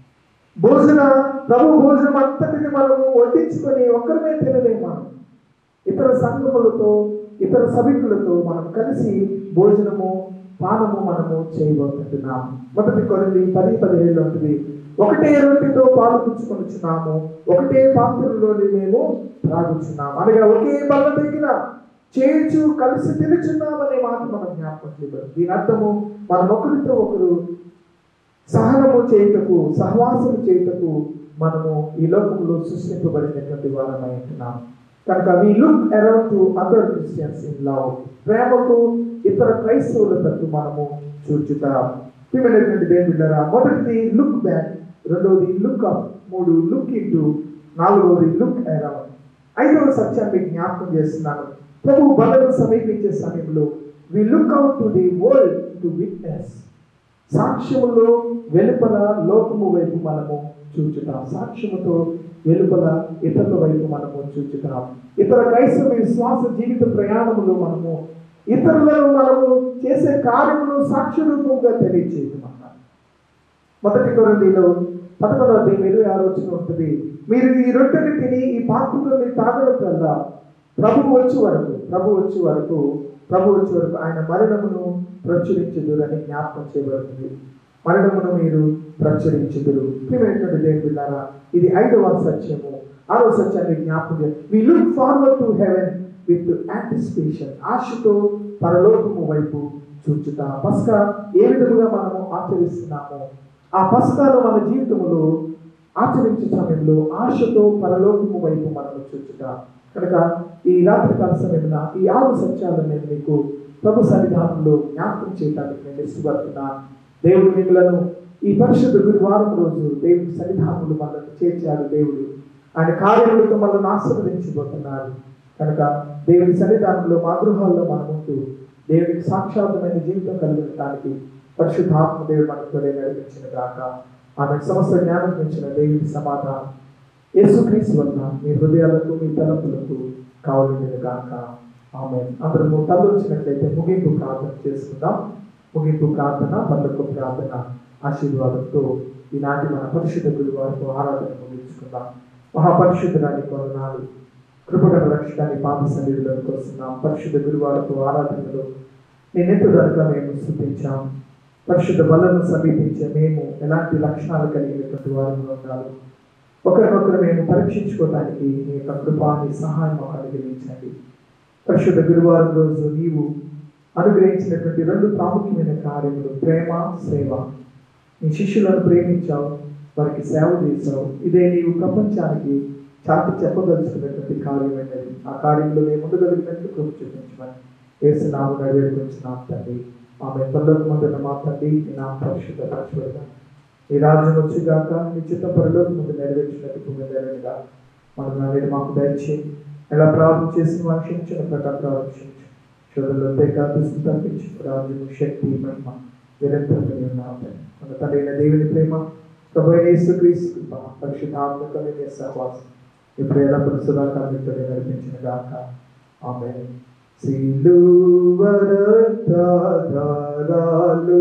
భోజన ప్రభు భోజనం అంతటిని మనము వడ్డించుకొని ఒక్కరిమే తినలేము మనం ఇతర సంఘములతో ఇతర సభికులతో మనం కలిసి భోజనము పానము మనము చేయబోతున్నాము మొదటి కొరింది పది పదిహేడు ఉంటుంది ఒకటే రొట్టెతో పాలు పుచ్చుకొనిచున్నాము ఒకటే పాత్రలోని మేము త్రాగుచున్నాము అనగా ఒకే బల్ల దగ్గర చేర్చు కలిసి తినుచున్నామనే మాట మనం జ్ఞాపకం చేయబడి దీని అర్థము మనం ఒకరితో ఒకరు సహనము చేయుటకు సహవాసము చేయుటకు మనము ఈ లోకంలో సృష్టింపబడినటువంటి వాళ్ళమై ఉంటున్నాము కనుక we look around to other Christians in love ప్రేమకు ఇతర క్రైస్తవుల తట్టు మనము చూచుతాం ప్రియమైనటువంటి దేవుళ్ళరా మొదటిది లుక్ బ్యాక్ రెండవది లుక్ అప్ మూడు లుక్ ఇంటూ నాలుగవది లుక్ అరౌండ్ ఐదవ సత్యాన్ని జ్ఞాపకం చేస్తున్నాను ప్రభు బలను సమీపించే సమయంలో we look out to the world to witness సాక్ష్యములో వెలుపల లోకము వైపు మనము చూచుతాం సాక్ష్యముతో వెలుపల ఇతరుల వైపు మనము చూచుతాం ఇతర క్రైస్తవ విశ్వాస జీవిత ప్రయాణములో మనము ఇతరులను మనము చేసే కార్యమును సాక్ష్య రూపంగా తెలియచేయమన్నారు మొదటి కొరండిలో పదకొండవ అధ్యాయం ఇరవై ఆరు వచ్చిన ఉంటుంది మీరు ఈ రొట్టెని తిని ఈ పాత్రలోని తాగడం వల్ల ప్రభు వచ్చే వరకు ప్రభు వచ్చే వరకు ప్రభు వచ్చే వరకు ఆయన మరణమును ప్రచురించుదురని జ్ఞాపకం చేయబడుతుంది మరణమును మీరు ప్రచురించుదురు ప్రియమైనటువంటి దేవులారా ఇది ఐదవ సత్యము ఆరో సత్యాన్ని జ్ఞాపకం చేయాలి we look forward to heaven with anticipation ఆశతో పరలోకము వైపు చూచుట పస్కా ఏ విధముగా మనము ఆచరిస్తున్నామో ఆ పస్కాను మన జీవితంలో ఆచరించే సమయంలో ఆశతో పరలోకము వైపు మనము చూచుట కనుక ఈ రాత్రి కాల సమయంలో ఈ ఆరు సత్యాలను నేను మీకు ప్రభు సన్నిధానంలో జ్ఞాపకం చేయడానికి నేను ఇష్టపడుతున్నాను దేవుడు మిమ్మలను ఈ పరిశుద్ధ గురువారం రోజు దేవుడి సన్నిధానంలో మనల్ని చేర్చాడు దేవుడు ఆయన కార్యములతో మనల్ని ఆశీర్వదించబోతున్నారు కనుక దేవుడి సన్నిధానంలో మా గృహాల్లో మనం ఉంటూ దేవుడికి సాక్షాత్మైన జీవితం కలిగించడానికి పరిశుద్ధాత్మ దేవుడు మనకు నడిపించిన గాక ఆమె సమస్త జ్ఞానం పెంచిన దేవుడి సమాధానం యేసుక్రీస్తు వల్ల మీ హృదయాలకు మీ తలపులకు కావాలని గాక ఆమె అందరము తలొచ్చినట్లయితే ముగింపు ప్రార్థన చేసుకుందాం ముగింపు ప్రార్థన పల్లకు ప్రార్థన ఆశీర్వాదంతో ఈనాటి మన పరిశుద్ధ గురువారికి ఆరాధన ముగించుకుందాం మహాపరిశుద్ధరాన్ని కొన్నాడు కృపగల రక్షకాన్ని పాప సన్నిధిలోకి వస్తున్నాం పరిశుద్ధ గురువారకు ఆరాధనలో నేనెంతదనగా మేము స్థుతించాం పరిశుద్ధ బలను సమీపించే మేము ఎలాంటి లక్షణాలు కలిగినటువంటి వారిగా ఉండాలి ఒకరినొకరు మేము పరీక్షించుకోవడానికి మీ యొక్క కృపాన్ని సహాయం మాకు అనుగ్రహించండి పరిశుద్ధ గురువారం రోజు నీవు అనుగ్రహించినటువంటి రెండు ప్రాముఖ్యమైన కార్యములు ప్రేమ సేవ నీ శిష్యులను ప్రేమించావు వారికి సేవ చేశావు ఇదే నీవు ప్రపంచానికి చాటి చెప్పదలుచుకున్నటువంటి కార్యమైనది ఆ కార్యంలో మేము ఉండగలిగినట్లు కృప చూపించమని వేసి నాము నడివేడుకొచ్చిన తండ్రి ఆమె పరలోకమందున్న మా తండ్రి నీ నామ పరిశుద్ధ పరచుబడతాను ఈ రాజ్యం వచ్చి గాక నీ చిత్త పరలోక ముందు నెరవేర్చినట్టు భూమి నెరవేరుగా మనం నాడు మాకు దయచేసి ఎలా ప్రార్థన చేసి మా క్షమించిన ప్రకారం ప్రారంభించు చూడలో తగ్గించి తప్పించి రాజ్యం శక్తి మహిమ నిరంతరం ఉన్నాము మన తండ్రి అయిన దేవుని ప్రేమ ప్రభు యేసుక్రీస్తు కృప పరిశుద్ధాత్మకమైన సహవాసం ఇప్పుడు ఎలా పురుషుదాకారంతో నడిపించిన గాక ఆమె సిలువరతారాలు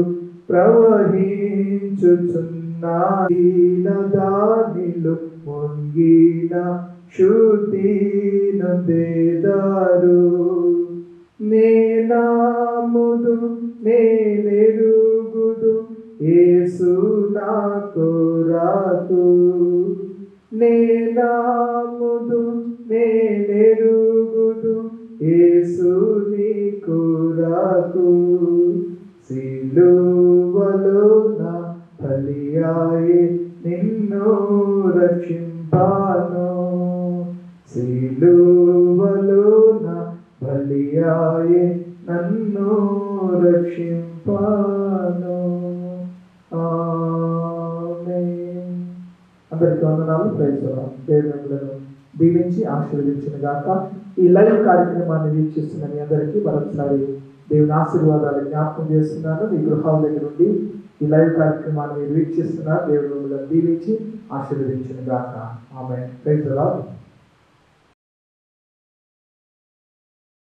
ప్రవహించుచున్నాయి దానిలో ముంగిన శుద్ధి నొందేదారు నేనాముదు నేనెరుగుదు యేసు నాకు రాకు నేనాముదు నేనెరుగుదు యేసు నీకు రాకు సిలువలో నా బలియాయే నిన్ను రక్షింపాను సిలువలో నా బలియాయే నన్ను రక్షింపాను ఆమేన్. అందరికీ వందనాలు ప్రయత్నం దేవులను దీవించి ఆశీర్వదించిన గాక ఈ లైవ్ కార్యక్రమాన్ని వీక్షిస్తున్న మీ అందరికీ మరొకసారి దేవుని ఆశీర్వాదాలు జ్ఞాపకం చేస్తున్నాను మీ గృహాల దగ్గర నుండి ఈ లైవ్ కార్యక్రమాన్ని మీరు వీక్షిస్తున్నారు దేవుడు మిమ్మల్ని దీవించి ఆశీర్వదించిన గాక ఆమె ప్రైజ్